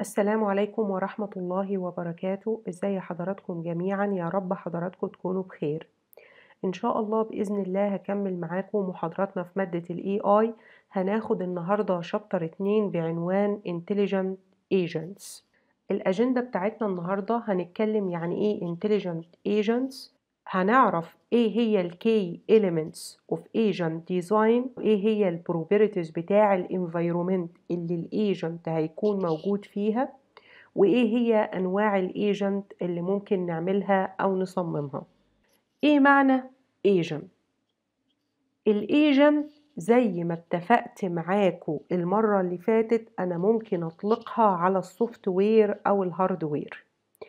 السلام عليكم ورحمة الله وبركاته ازاي حضراتكم جميعا يا رب حضراتكم تكونوا بخير ان شاء الله بإذن الله هكمل معاكم محاضراتنا في مادة ال AI هناخد النهاردة شابتر 2 بعنوان Intelligent Agents الأجندة بتاعتنا النهاردة هنتكلم يعني ايه Intelligent Agents هنعرف ايه هي ال Key Elements of Agent Design وايه هي ال Properties بتاع ال Environment اللي الايجنت هيكون موجود فيها وايه هي انواع الايجنت اللي ممكن نعملها او نصممها ايه معنى ايجنت الايجنت زي ما اتفقت معاكم المرة اللي فاتت انا ممكن اطلقها على السوفت وير او الهاردوير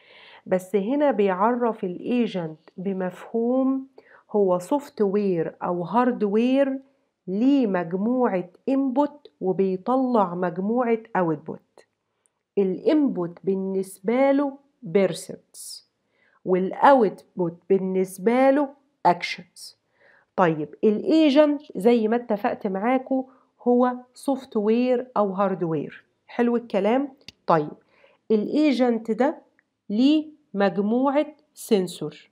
بس هنا بيعرف الايجنت بمفهوم هو سوفت وير او هاردوير ليه مجموعة انبوت وبيطلع مجموعة اوتبوت الانبوت بالنسبة له بيرسبتس والاوتبوت بالنسبة له اكشنز طيب الايجنت زي ما اتفقت معاكم هو سوفت وير او هاردوير حلو الكلام طيب الايجنت ده ليه مجموعة سنسور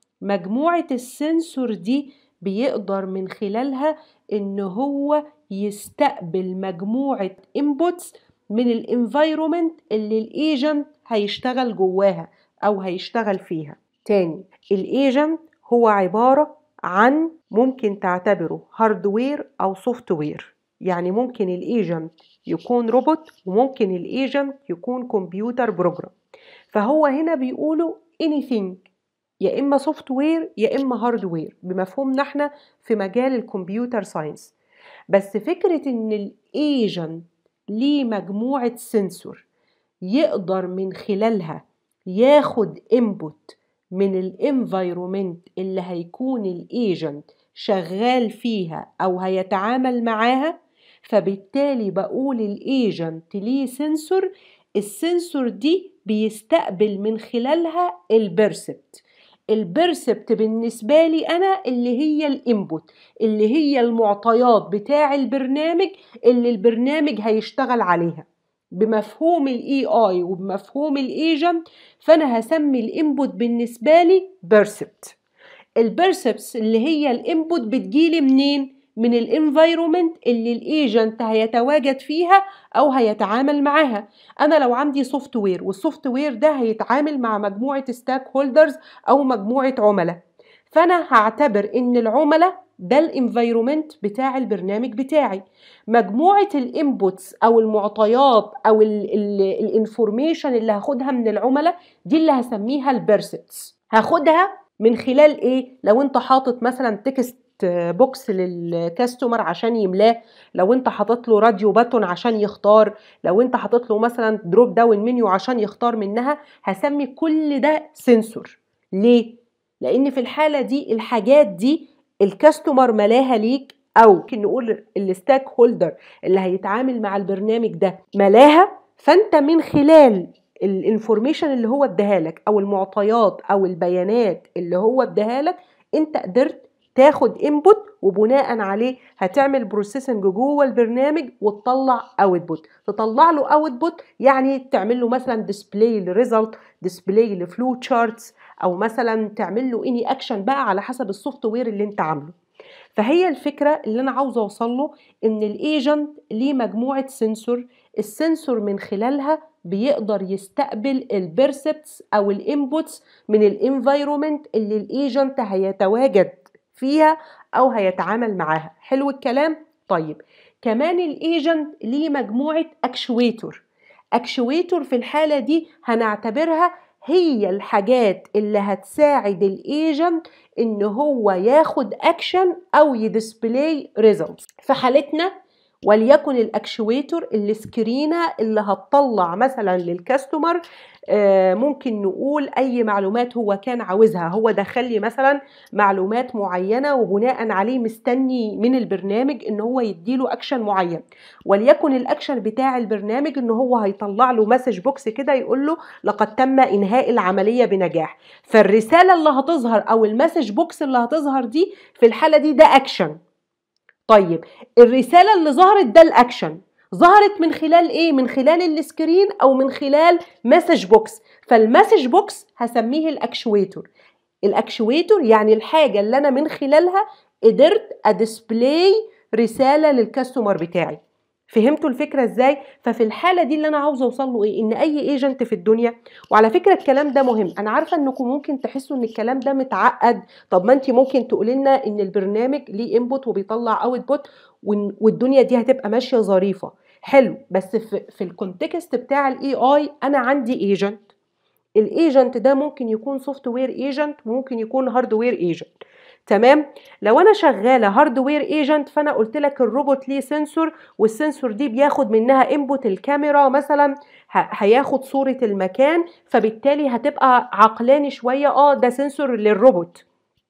مجموعة السنسور دي بيقدر من خلالها ان هو يستقبل مجموعة انبوتس من الانفايرومنت اللي الايجنت هيشتغل جواها او هيشتغل فيها تاني الايجنت هو عبارة عن ممكن تعتبره هاردوير او سوفت وير يعني ممكن الايجنت يكون روبوت وممكن الايجنت يكون كمبيوتر بروجرام فهو هنا بيقولوا anything يا اما سوفت وير يا اما هاردوير بمفهومنا احنا في مجال الكمبيوتر ساينس بس فكرة ان الايجنت ليه مجموعة سنسور يقدر من خلالها ياخد انبوت من الانفايرومنت اللي هيكون الايجنت شغال فيها او هيتعامل معاها فبالتالي بقول الايجنت ليه سنسور السنسور دي بيستقبل من خلالها البرسبت البرسبت بالنسبة لي أنا اللي هي الانبوت اللي هي المعطيات بتاع البرنامج اللي البرنامج هيشتغل عليها بمفهوم الاي اي وبمفهوم الايجنت فانا هسمي الانبوت بالنسبه لي بيرسبت البيرسبتس اللي هي الانبوت بتجيلي منين من الانفايرومنت اللي الايجنت هيتواجد فيها او هيتعامل معاها انا لو عندي سوفت وير والسوفت وير ده هيتعامل مع مجموعه ستاك هولدرز او مجموعه عملاء فانا هعتبر ان العملاء ده الانفايرومنت بتاع البرنامج بتاعي مجموعه الانبوتس او المعطيات او الانفورميشن اللي هاخدها من العملاء دي اللي هسميها البيرسبتس هاخدها من خلال ايه لو انت حاطط مثلا تكست بوكس للكاستمر عشان يملاه لو انت حاطط له راديو باتون عشان يختار لو انت حاطط له مثلا دروب داون منيو عشان يختار منها هسمي كل ده سنسور ليه لان في الحاله دي الحاجات دي الكاستمر ملاها ليك او ممكن نقول الستاك هولدر اللي هيتعامل مع البرنامج ده ملاها فانت من خلال الانفورميشن اللي هو اداها لك او المعطيات او البيانات اللي هو اداها لك انت قدرت تاخد انبوت وبناء عليه هتعمل بروسيسنج جوه البرنامج وتطلع اوتبوت تطلع له اوتبوت يعني تعمل له مثلا ديسبلاي لريزلت ديسبلاي لفلو تشارتس او مثلا تعمل له اني اكشن بقى على حسب السوفت وير اللي انت عامله فهي الفكره اللي انا عاوزه اوصل له ان الايجنت ليه مجموعه سنسور السنسور من خلالها بيقدر يستقبل البيرسبتس او الانبوتس من الانفايرومنت اللي الايجنت هيتواجد فيها او هيتعامل معاها حلو الكلام طيب كمان الايجنت ليه مجموعه اكشويتور اكشويتور في الحاله دي هنعتبرها هي الحاجات اللي هتساعد الايجنت ان هو ياخد اكشن او يديسبلاي ريزلتس في حالتنا وليكن الاكشويتور السكرينه اللي هتطلع مثلا للكاستمر ممكن نقول اي معلومات هو كان عاوزها هو دخل لي مثلا معلومات معينه وبناء عليه مستني من البرنامج ان هو يديله اكشن معين وليكن الاكشن بتاع البرنامج ان هو هيطلع له مسج بوكس كده يقول له لقد تم انهاء العمليه بنجاح فالرساله اللي هتظهر او المسج بوكس اللي هتظهر دي في الحاله دي ده اكشن طيب الرساله اللي ظهرت ده الاكشن ظهرت من خلال ايه من خلال السكرين او من خلال مسج بوكس فالمسج بوكس هسميه الاكشويتور الاكشويتور يعني الحاجه اللي انا من خلالها قدرت اديسبلاي رساله للكاستمر بتاعي فهمتوا الفكره ازاي ففي الحاله دي اللي انا عاوزه اوصل له ايه ان اي ايجنت في الدنيا وعلى فكره الكلام ده مهم انا عارفه انكم ممكن تحسوا ان الكلام ده متعقد طب ما انت ممكن تقولي لنا ان البرنامج ليه انبوت وبيطلع اوت بوت والدنيا دي هتبقى ماشيه ظريفه حلو بس في, في الكونتكست بتاع الاي اي انا عندي ايجنت الايجنت ده ممكن يكون سوفت وير ايجنت وممكن يكون هاردوير ايجنت تمام لو انا شغاله هاردوير ايجنت فانا قلت لك الروبوت ليه سنسور والسنسور دي بياخد منها انبوت الكاميرا مثلا هياخد صوره المكان فبالتالي هتبقى عقلاني شويه اه ده سنسور للروبوت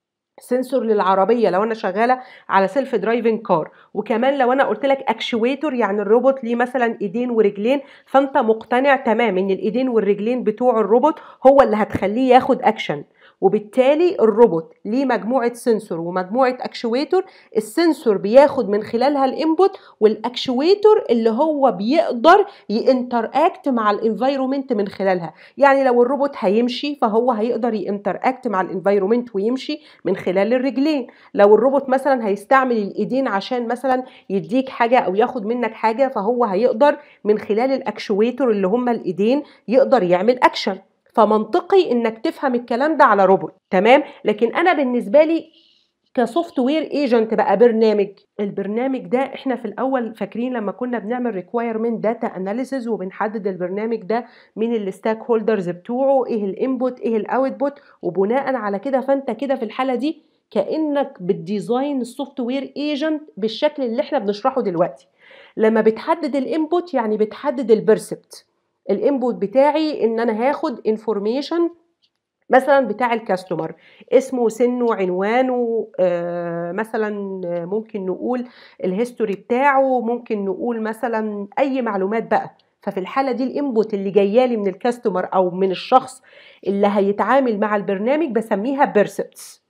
سنسور للعربيه لو انا شغاله على سيلف درايفنج كار وكمان لو انا قلت لك اكشويتور يعني الروبوت ليه مثلا ايدين ورجلين فانت مقتنع تمام ان الايدين والرجلين بتوع الروبوت هو اللي هتخليه ياخد اكشن وبالتالي الروبوت ليه مجموعه سنسور ومجموعه اكشويتور السنسور بياخد من خلالها الانبوت والاكشويتور اللي هو بيقدر ينتراكت مع الانفايرومنت من خلالها يعني لو الروبوت هيمشي فهو هيقدر ينتراكت مع الانفايرومنت ويمشي من خلال الرجلين لو الروبوت مثلا هيستعمل الايدين عشان مثلا يديك حاجه او ياخد منك حاجه فهو هيقدر من خلال الاكشويتور اللي هم الايدين يقدر يعمل اكشن فمنطقي انك تفهم الكلام ده على روبوت تمام لكن انا بالنسبه لي كسوفت وير ايجنت بقى برنامج البرنامج ده احنا في الاول فاكرين لما كنا بنعمل ريكوايرمنت داتا اناليسز وبنحدد البرنامج ده مين الستاك هولدرز بتوعه ايه الانبوت ايه الاوتبوت وبناء على كده فانت كده في الحاله دي كانك بتديزاين السوفت وير ايجنت بالشكل اللي احنا بنشرحه دلوقتي لما بتحدد الانبوت يعني بتحدد البرسبت الانبوت بتاعي ان انا هاخد انفورميشن مثلا بتاع الكاستمر اسمه سنه عنوانه آه مثلا ممكن نقول الهيستوري بتاعه ممكن نقول مثلا اي معلومات بقى ففي الحالة دي الانبوت اللي جايالي من الكاستمر او من الشخص اللي هيتعامل مع البرنامج بسميها بيرسبتس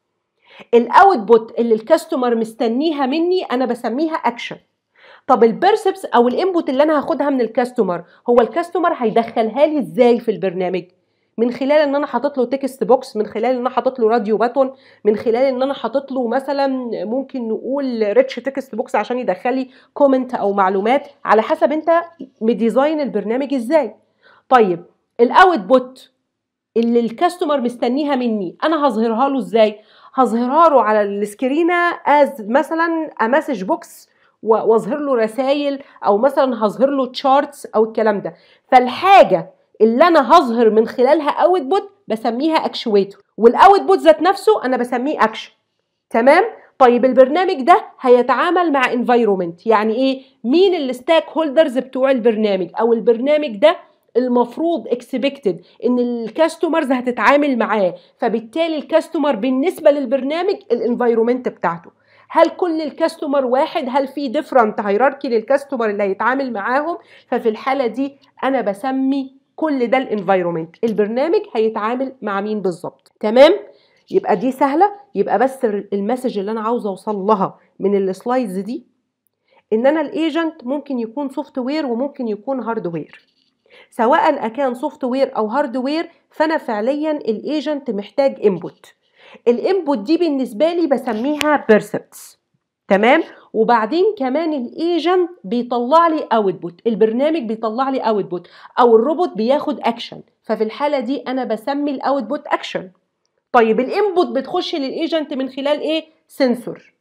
الاوتبوت اللي الكاستمر مستنيها مني انا بسميها اكشن طب البيرسبس او الانبوت اللي انا هاخدها من الكاستمر هو الكاستمر هيدخلها لي ازاي في البرنامج من خلال ان انا حاطط له تكست بوكس من خلال ان انا حاطط له راديو باتون من خلال ان انا حاطط له مثلا ممكن نقول ريتش تكست بوكس عشان يدخل لي كومنت او معلومات على حسب انت مديزاين البرنامج ازاي طيب الاوت بوت اللي الكاستمر مستنيها مني انا هظهرها له ازاي هظهرها له على السكرينه از مثلا مسج بوكس واظهر له رسائل او مثلا هظهر له تشارتس او الكلام ده فالحاجه اللي انا هظهر من خلالها اوت بوت بسميها اكشويتور والاوت بوت ذات نفسه انا بسميه اكشن تمام طيب البرنامج ده هيتعامل مع انفايرومنت يعني ايه مين الستاك هولدرز بتوع البرنامج او البرنامج ده المفروض اكسبكتد ان الكاستمرز هتتعامل معاه فبالتالي الكاستمر بالنسبه للبرنامج الانفايرومنت بتاعته هل كل الكاستمر واحد هل في ديفرنت هيراركي للكاستمر اللي هيتعامل معاهم ففي الحاله دي انا بسمي كل ده الانفايرومنت البرنامج هيتعامل مع مين بالظبط تمام يبقى دي سهله يبقى بس المسج اللي انا عاوزه اوصل لها من السلايدز دي ان انا الايجنت ممكن يكون سوفت وير وممكن يكون هاردوير سواء اكان سوفت وير او هاردوير فانا فعليا الايجنت محتاج انبوت الانبوت دي بالنسبه لي بسميها بيرسبتس تمام وبعدين كمان الايجنت بيطلع لي اوتبوت البرنامج بيطلع لي اوتبوت او الروبوت بياخد اكشن ففي الحاله دي انا بسمي الاوتبوت اكشن طيب الانبوت بتخش للايجنت من خلال ايه سنسور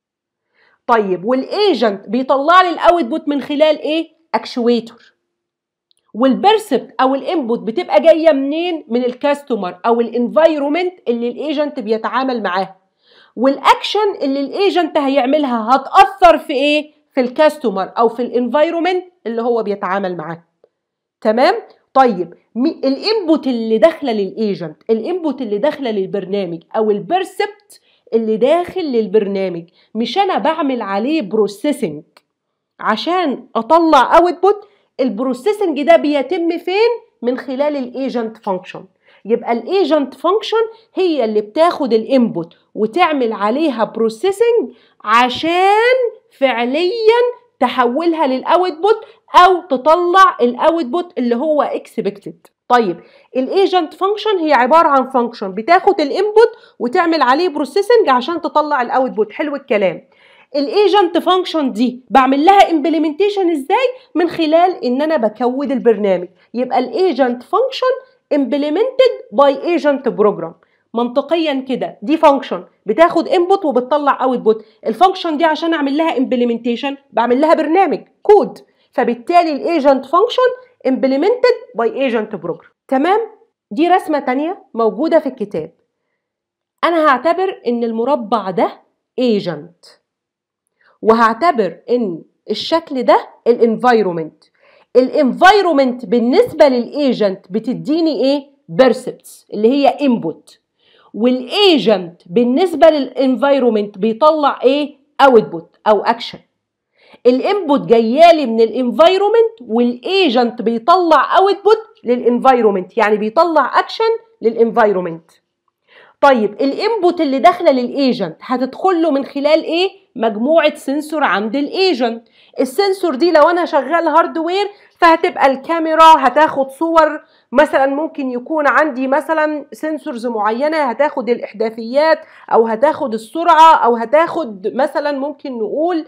طيب والايجنت بيطلع لي الاوتبوت من خلال ايه اكشويتور والبرسبت او الانبوت بتبقى جايه منين من الكاستمر او الانفايرومنت اللي الايجنت بيتعامل معاها والاكشن اللي الايجنت هيعملها هتاثر في ايه في الكاستمر او في الانفايرومنت اللي هو بيتعامل معاه تمام طيب الانبوت اللي داخله للايجنت الانبوت اللي داخله للبرنامج او البرسبت اللي داخل للبرنامج مش انا بعمل عليه بروسيسنج عشان اطلع اوتبوت البروسيسنج ده بيتم فين من خلال الايجنت فانكشن يبقى الايجنت فانكشن هي اللي بتاخد الانبوت وتعمل عليها بروسيسنج عشان فعليا تحولها للاوتبوت او تطلع الاوتبوت اللي هو اكسبكتد طيب الايجنت فانكشن هي عباره عن فانكشن بتاخد الانبوت وتعمل عليه بروسيسنج عشان تطلع الاوتبوت حلو الكلام الايجنت فانكشن دي بعمل لها امبلمنتيشن ازاي من خلال ان انا بكود البرنامج يبقى الايجنت فانكشن implemented by agent program منطقيا كده دي فانكشن بتاخد انبوت وبتطلع اوتبوت الفانكشن دي عشان اعمل لها امبلمنتيشن بعمل لها برنامج كود فبالتالي الايجنت فانكشن implemented by agent program تمام دي رسمه تانية موجوده في الكتاب انا هعتبر ان المربع ده ايجنت وهعتبر ان الشكل ده الانفايرومنت الانفايرومنت بالنسبه للايجنت بتديني ايه بيرسبتس اللي هي انبوت والايجنت بالنسبه للانفايرومنت بيطلع ايه اوتبوت او اكشن الانبوت جايالي من الانفايرومنت والايجنت بيطلع اوتبوت للانفايرومنت يعني بيطلع اكشن للانفايرومنت طيب الانبوت اللي داخله للايجنت هتدخل له من خلال ايه مجموعه سنسور عند الايجنت السنسور دي لو انا شغال هاردوير فهتبقى الكاميرا هتاخد صور مثلا ممكن يكون عندي مثلا سنسورز معينه هتاخد الاحداثيات او هتاخد السرعه او هتاخد مثلا ممكن نقول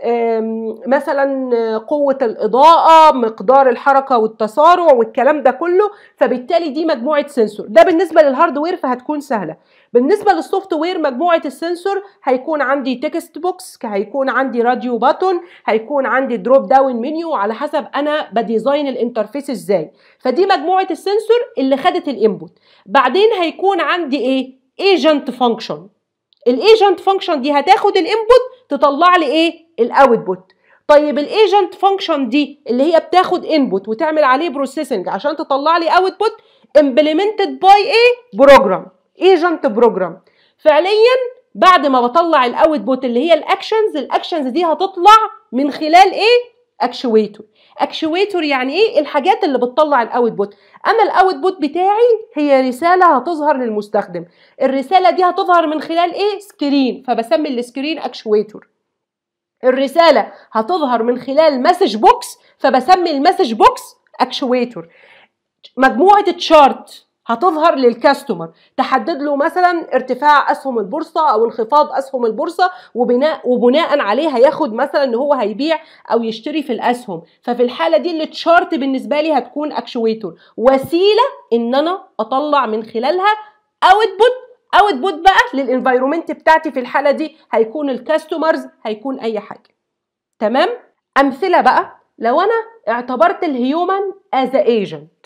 مثلا قوة الإضاءة مقدار الحركة والتسارع والكلام ده كله فبالتالي دي مجموعة سنسور ده بالنسبة للهاردوير فهتكون سهلة بالنسبة للسوفت وير مجموعة السنسور هيكون عندي تكست بوكس هيكون عندي راديو باتون هيكون عندي دروب داون منيو على حسب أنا بديزاين الانترفيس ازاي فدي مجموعة السنسور اللي خدت الانبوت بعدين هيكون عندي ايه ايجنت فانكشن الايجنت فانكشن دي هتاخد الانبوت تطلع لي ايه الاوتبوت طيب الايجنت فانكشن دي اللي هي بتاخد انبوت وتعمل عليه بروسيسنج عشان تطلع لي اوتبوت امبلمنتد باي ايه بروجرام ايجنت بروجرام فعليا بعد ما بطلع الاوتبوت اللي هي الاكشنز الاكشنز دي هتطلع من خلال ايه اكشويتور اكشويتور يعني ايه الحاجات اللي بتطلع الاوتبوت انا الاوتبوت بتاعي هي رساله هتظهر للمستخدم الرساله دي هتظهر من خلال ايه سكرين فبسمي السكرين اكشويتور الرساله هتظهر من خلال مسج بوكس فبسمي المسج بوكس اكشويتور مجموعه تشارت هتظهر للكاستمر تحدد له مثلا ارتفاع اسهم البورصه او انخفاض اسهم البورصه وبناء وبناء عليه هياخد مثلا ان هو هيبيع او يشتري في الاسهم ففي الحاله دي التشارت بالنسبه لي هتكون اكشويتور وسيله ان انا اطلع من خلالها اوتبوت اوتبوت بقى للانفايرومنت بتاعتي في الحاله دي هيكون الكاستمرز هيكون اي حاجه تمام امثله بقى لو انا اعتبرت الهيومن از ايجنت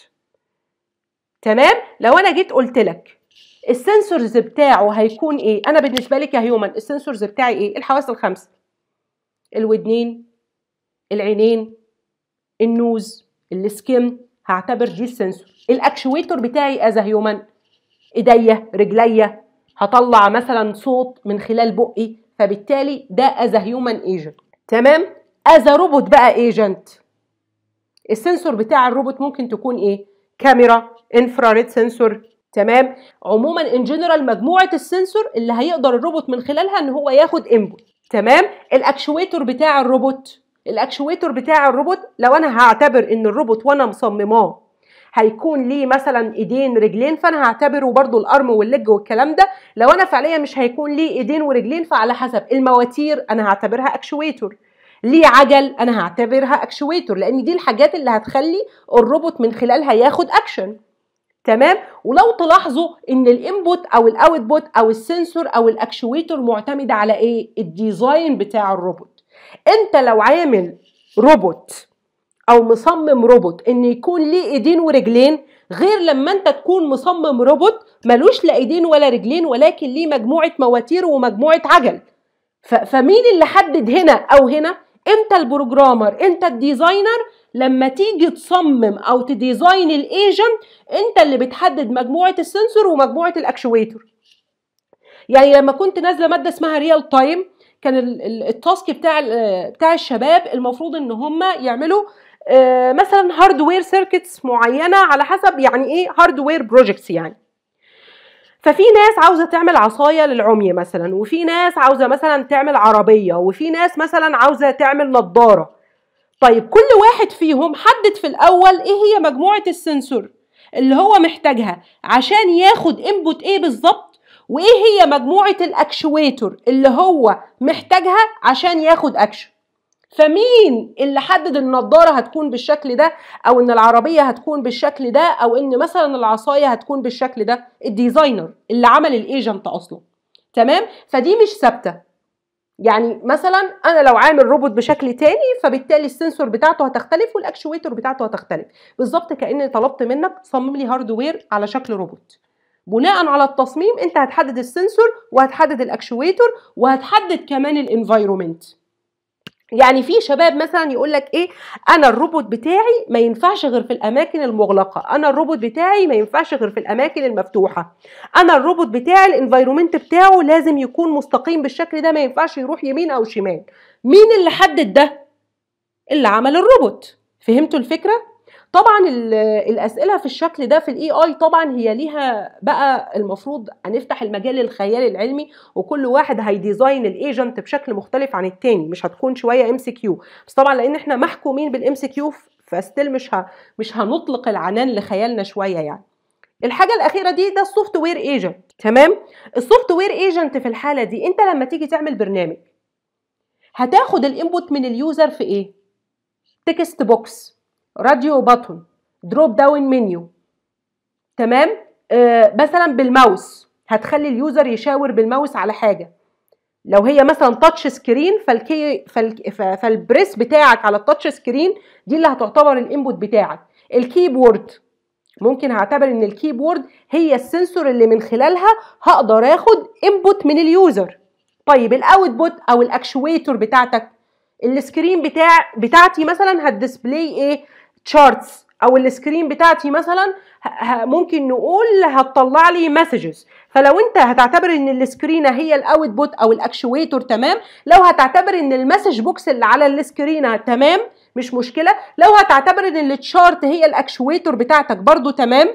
تمام لو انا جيت قلت لك السنسورز بتاعه هيكون ايه انا بالنسبه لي كهيومن السنسورز بتاعي ايه الحواس الخمسه الودنين العينين النوز السكين هعتبر دي السنسور الاكشويتور بتاعي از هيومن ايديا رجليا هطلع مثلا صوت من خلال بقي فبالتالي ده از هيومن ايجنت تمام از روبوت بقى ايجنت السنسور بتاع الروبوت ممكن تكون ايه كاميرا انفراريد سنسور تمام عموما ان جنرال مجموعه السنسور اللي هيقدر الروبوت من خلالها ان هو ياخد انبوت تمام الاكشويتور بتاع الروبوت الاكشويتور بتاع الروبوت لو انا هعتبر ان الروبوت وانا مصمماه هيكون ليه مثلا ايدين رجلين فانا هعتبره برضو الارم واللج والكلام ده لو انا فعليا مش هيكون ليه ايدين ورجلين فعلى حسب المواتير انا هعتبرها اكشويتور ليه عجل انا هعتبرها اكشويتور لان دي الحاجات اللي هتخلي الروبوت من خلالها ياخد اكشن تمام ولو تلاحظوا ان الانبوت او الاوتبوت او السنسور او الاكشويتور معتمد على ايه الديزاين بتاع الروبوت انت لو عامل روبوت او مصمم روبوت ان يكون ليه ايدين ورجلين غير لما انت تكون مصمم روبوت ملوش لا ايدين ولا رجلين ولكن ليه مجموعه مواتير ومجموعه عجل فمين اللي حدد هنا او هنا امتى البروجرامر امتى الديزاينر لما تيجي تصمم او تديزاين الايجنت انت اللي بتحدد مجموعه السنسور ومجموعه الاكشويتور يعني لما كنت نازله ماده اسمها ريال تايم كان التاسك بتاع بتاع الشباب المفروض ان هم يعملوا مثلا هاردوير سيركتس معينه على حسب يعني ايه هاردوير بروجكتس يعني ففي ناس عاوزه تعمل عصايه للعمي مثلا وفي ناس عاوزه مثلا تعمل عربيه وفي ناس مثلا عاوزه تعمل نظاره طيب كل واحد فيهم حدد في الاول ايه هي مجموعه السنسور اللي هو محتاجها عشان ياخد انبوت ايه بالظبط وايه هي مجموعه الاكشويتور اللي هو محتاجها عشان ياخد اكشن فمين اللي حدد النضاره هتكون بالشكل ده او ان العربيه هتكون بالشكل ده او ان مثلا العصايه هتكون بالشكل ده الديزاينر اللي عمل الايجنت اصلا تمام فدي مش ثابته يعني مثلا انا لو عامل روبوت بشكل تاني فبالتالي السنسور بتاعته هتختلف والاكشويتور بتاعته هتختلف بالظبط كاني طلبت منك صمم لي هاردوير على شكل روبوت بناء على التصميم انت هتحدد السنسور وهتحدد الاكشويتور وهتحدد كمان الانفايرومنت يعني في شباب مثلا يقول لك ايه انا الروبوت بتاعي ما ينفعش غير في الاماكن المغلقه انا الروبوت بتاعي ما ينفعش غير في الاماكن المفتوحه انا الروبوت بتاعي الانفايرومنت بتاعه لازم يكون مستقيم بالشكل ده ما ينفعش يروح يمين او شمال مين اللي حدد ده اللي عمل الروبوت فهمتوا الفكره طبعا الاسئله في الشكل ده في الاي اي طبعا هي ليها بقى المفروض هنفتح المجال للخيال العلمي وكل واحد هيديزاين الايجنت بشكل مختلف عن التاني مش هتكون شويه ام سي كيو بس طبعا لان احنا محكومين بالام سي كيو فستيل مش ه... مش هنطلق العنان لخيالنا شويه يعني الحاجه الاخيره دي ده السوفت وير ايجنت تمام السوفت وير ايجنت في الحاله دي انت لما تيجي تعمل برنامج هتاخد الانبوت من اليوزر في ايه تكست بوكس راديو باتون دروب داون منيو تمام آه مثلا بالماوس هتخلي اليوزر يشاور بالماوس على حاجه لو هي مثلا تاتش سكرين فالكي فال فالبريس بتاعك على التاتش سكرين دي اللي هتعتبر الانبوت بتاعك الكيبورد ممكن هعتبر ان الكيبورد هي السنسور اللي من خلالها هقدر اخد انبوت من اليوزر طيب الاوتبوت او الاكشويتور بتاعتك السكرين بتاع بتاعتي مثلا هتديسبلاي ايه تشارتس او السكرين بتاعتي مثلا ممكن نقول هتطلع لي مسجز فلو انت هتعتبر ان السكرينه هي الاوتبوت او الاكشويتور تمام لو هتعتبر ان المسج بوكس اللي على السكرينه تمام مش مشكله لو هتعتبر ان التشارت هي الاكشويتور بتاعتك برضو تمام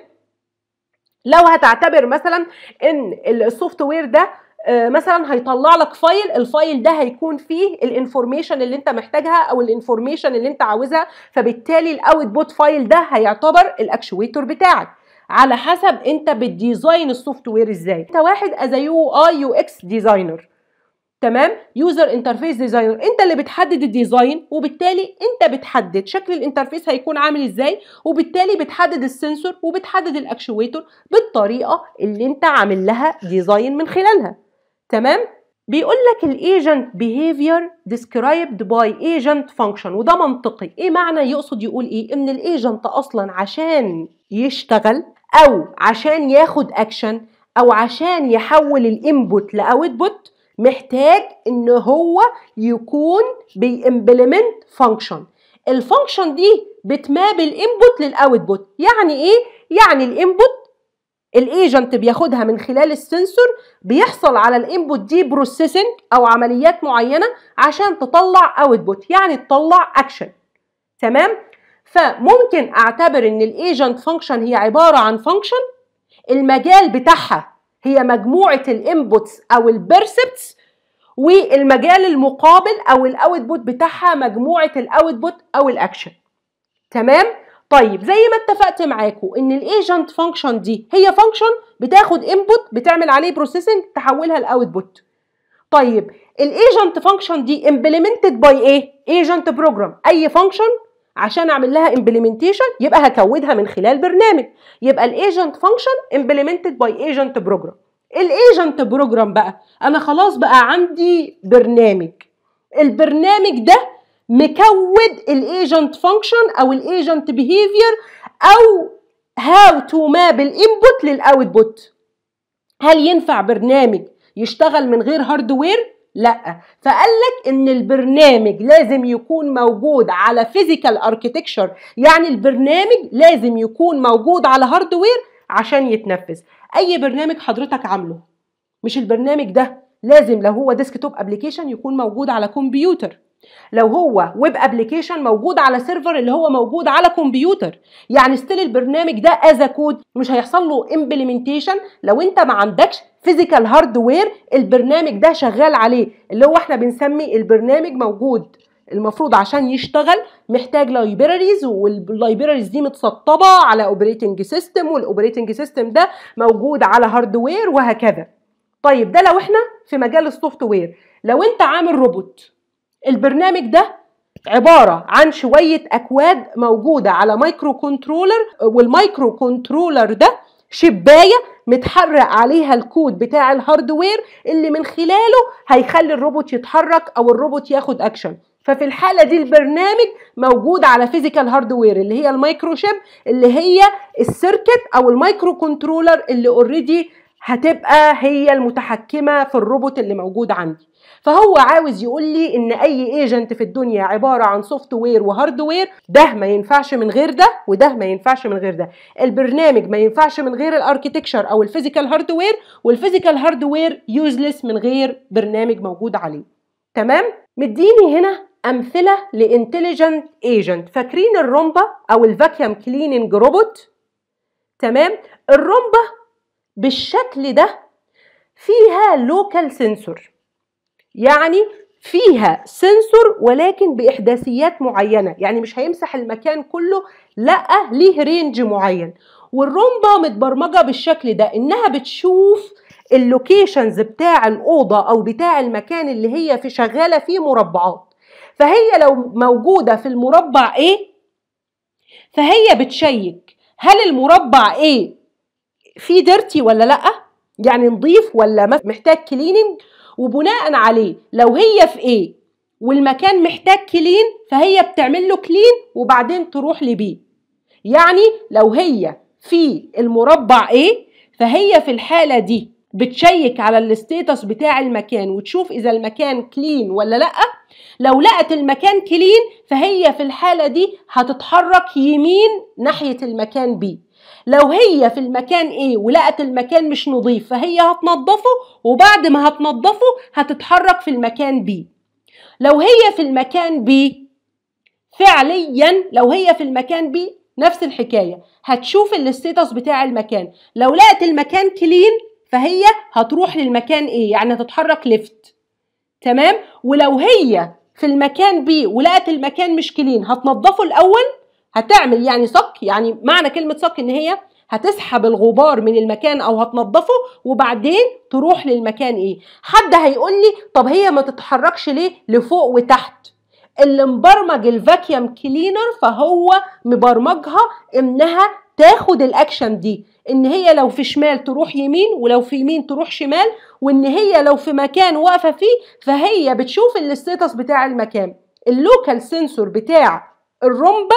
لو هتعتبر مثلا ان السوفت وير ده آه، مثلا هيطلع لك فايل الفايل ده هيكون فيه الانفورميشن اللي انت محتاجها او الانفورميشن اللي انت عاوزها فبالتالي الاوتبوت فايل ده هيعتبر الاكشويتور بتاعك على حسب انت بتديزاين السوفت وير ازاي انت واحد از يو اي يو اكس ديزاينر تمام يوزر انترفيس ديزاينر انت اللي بتحدد الديزاين وبالتالي انت بتحدد شكل الانترفيس هيكون عامل ازاي وبالتالي بتحدد السنسور وبتحدد الاكشويتور بالطريقه اللي انت عامل لها ديزاين من خلالها تمام بيقول لك الايجنت بيهيفير ديسكرايبد باي ايجنت فانكشن وده منطقي ايه معنى يقصد يقول ايه ان الايجنت اصلا عشان يشتغل او عشان ياخد اكشن او عشان يحول الانبوت لاوتبوت محتاج ان هو يكون بيمبلمنت فانكشن الفانكشن دي بتماب الانبوت للاوتبوت يعني ايه يعني الانبوت الايجنت بياخدها من خلال السنسور بيحصل على الانبوت دي بروسيسنج او عمليات معينه عشان تطلع اوتبوت يعني تطلع اكشن تمام فممكن اعتبر ان الايجنت فانكشن هي عباره عن فانكشن المجال بتاعها هي مجموعه الانبوتس او البيرسبتس والمجال المقابل او الاوتبوت بتاعها مجموعه الاوتبوت او الاكشن تمام طيب زي ما اتفقت معاكم ان الايجنت فانكشن دي هي فانكشن بتاخد انبوت بتعمل عليه بروسيسنج تحولها لاوتبوت طيب الايجنت فانكشن دي امبلمنتد باي ايه ايجنت بروجرام اي فانكشن عشان اعمل لها امبلمنتيشن يبقى هكودها من خلال برنامج يبقى الايجنت فانكشن امبلمنتد باي ايجنت بروجرام الايجنت بروجرام بقى انا خلاص بقى عندي برنامج البرنامج ده مكود الايجنت فانكشن او الايجنت بيهيفير او هاو تو ماب الانبوت للاوتبوت هل ينفع برنامج يشتغل من غير هاردوير لا فقال لك ان البرنامج لازم يكون موجود على فيزيكال اركيتكتشر يعني البرنامج لازم يكون موجود على هاردوير عشان يتنفذ اي برنامج حضرتك عامله مش البرنامج ده لازم لو هو ديسكتوب ابلكيشن يكون موجود على كمبيوتر لو هو ويب ابلكيشن موجود على سيرفر اللي هو موجود على كمبيوتر يعني ستيل البرنامج ده از كود مش هيحصل له امبلمنتيشن لو انت ما عندكش فيزيكال هاردوير البرنامج ده شغال عليه اللي هو احنا بنسمي البرنامج موجود المفروض عشان يشتغل محتاج لايبراريز واللايبراريز دي متسطبه على اوبريتنج سيستم والاوبريتنج سيستم ده موجود على هاردوير وهكذا طيب ده لو احنا في مجال السوفت وير لو انت عامل روبوت البرنامج ده عبارة عن شوية أكواد موجودة على مايكرو كنترولر والمايكرو كنترولر ده شباية متحرق عليها الكود بتاع الهاردوير اللي من خلاله هيخلي الروبوت يتحرك أو الروبوت ياخد أكشن ففي الحالة دي البرنامج موجود على فيزيكال هاردوير اللي هي المايكرو شيب اللي هي السيركت أو المايكرو كنترولر اللي اوريدي هتبقى هي المتحكمة في الروبوت اللي موجود عندي فهو عاوز يقول لي ان اي ايجنت في الدنيا عباره عن سوفت وير وهاردوير ده ما ينفعش من غير ده وده ما ينفعش من غير ده البرنامج ما ينفعش من غير الاركتكشر او الفيزيكال هاردوير والفيزيكال هاردوير يوزلس من غير برنامج موجود عليه تمام مديني هنا امثله لانتليجنت ايجنت فاكرين الرومبا او الفاكيوم كليننج روبوت تمام الرومبا بالشكل ده فيها لوكال سنسور يعني فيها سنسور ولكن باحداثيات معينه يعني مش هيمسح المكان كله لا ليه رينج معين والرومبا متبرمجه بالشكل ده انها بتشوف اللوكيشنز بتاع الاوضه او بتاع المكان اللي هي في شغاله فيه مربعات فهي لو موجوده في المربع A فهي بتشيك هل المربع A فيه ديرتي ولا لا يعني نضيف ولا محتاج كليننج وبناء عليه لو هي في A والمكان محتاج كلين فهي بتعمل له كلين وبعدين تروح لبي يعني لو هي في المربع A فهي في الحالة دي بتشيك على الستيتس بتاع المكان وتشوف اذا المكان كلين ولا لا لو لقت المكان كلين فهي في الحالة دي هتتحرك يمين ناحية المكان بي لو هي في المكان A ولقت المكان مش نظيف فهي هتنضفه وبعد ما هتنضفه هتتحرك في المكان B لو هي في المكان B فعليا لو هي في المكان B نفس الحكاية هتشوف الستيتس بتاع المكان لو لقت المكان كلين فهي هتروح للمكان A يعني هتتحرك ليفت تمام ولو هي في المكان B ولقت المكان مش كلين هتنضفه الأول هتعمل يعني صك يعني معنى كلمة صك ان هي هتسحب الغبار من المكان او هتنضفه وبعدين تروح للمكان ايه حد هيقول لي طب هي ما تتحركش ليه لفوق وتحت اللي مبرمج الفاكيوم كلينر فهو مبرمجها انها تاخد الاكشن دي ان هي لو في شمال تروح يمين ولو في يمين تروح شمال وان هي لو في مكان واقفه فيه فهي بتشوف الستيتس بتاع المكان اللوكال سنسور بتاع الرومبا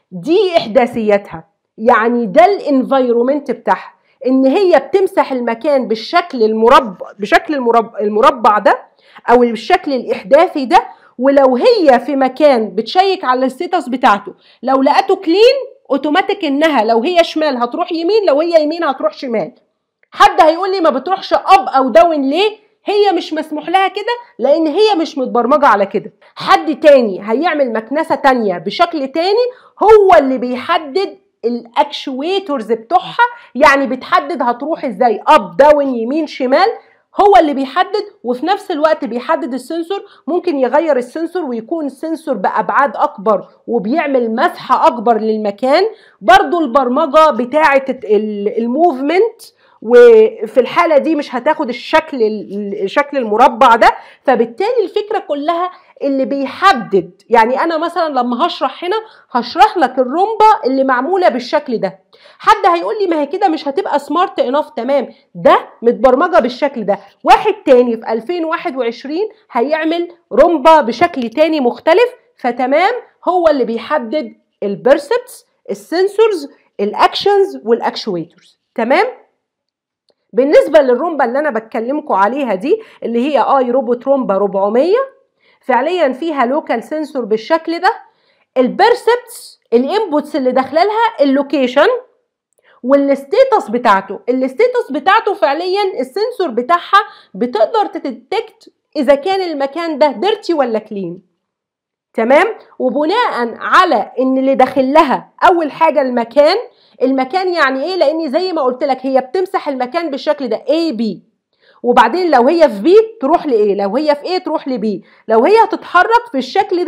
دي احداثياتها يعني ده الانفايرومنت بتاعها ان هي بتمسح المكان بالشكل المربع بشكل المربع, المربع ده او بالشكل الاحداثي ده ولو هي في مكان بتشيك على الستاتس بتاعته لو لقته كلين اوتوماتيك انها لو هي شمال هتروح يمين لو هي يمين هتروح شمال حد هيقول لي ما بتروحش اب او داون ليه هي مش مسموح لها كده لان هي مش متبرمجه على كده حد تاني هيعمل مكنسه تانية بشكل تاني هو اللي بيحدد الاكشويتورز بتوعها يعني بتحدد هتروح ازاي اب داون يمين شمال هو اللي بيحدد وفي نفس الوقت بيحدد السنسور ممكن يغير السنسور ويكون السنسور بأبعاد أكبر وبيعمل مسحة أكبر للمكان برضو البرمجة بتاعة الموفمنت وفي الحاله دي مش هتاخد الشكل الشكل المربع ده فبالتالي الفكره كلها اللي بيحدد يعني انا مثلا لما هشرح هنا هشرح لك الرومبا اللي معموله بالشكل ده حد هيقول لي ما هي كده مش هتبقى سمارت انف تمام ده متبرمجه بالشكل ده واحد تاني في 2021 هيعمل رومبا بشكل تاني مختلف فتمام هو اللي بيحدد البرسبتس السنسورز الاكشنز والاكشويترز تمام بالنسبة للرومبا اللي أنا بتكلمكم عليها دي اللي هي اي روبوت رومبا 400 فعليا فيها لوكال سنسور بالشكل ده البرسبتس الانبوتس اللي داخله لها اللوكيشن والستيتس بتاعته الستيتس بتاعته فعليا السنسور بتاعها بتقدر تديتكت اذا كان المكان ده ديرتي ولا كلين تمام وبناء على ان اللي داخل لها اول حاجه المكان المكان يعني ايه لاني زي ما قلت لك هي بتمسح المكان بالشكل ده A B وبعدين لو هي في B تروح لايه لو هي في A تروح لبي لو هي هتتحرك في الشكل ده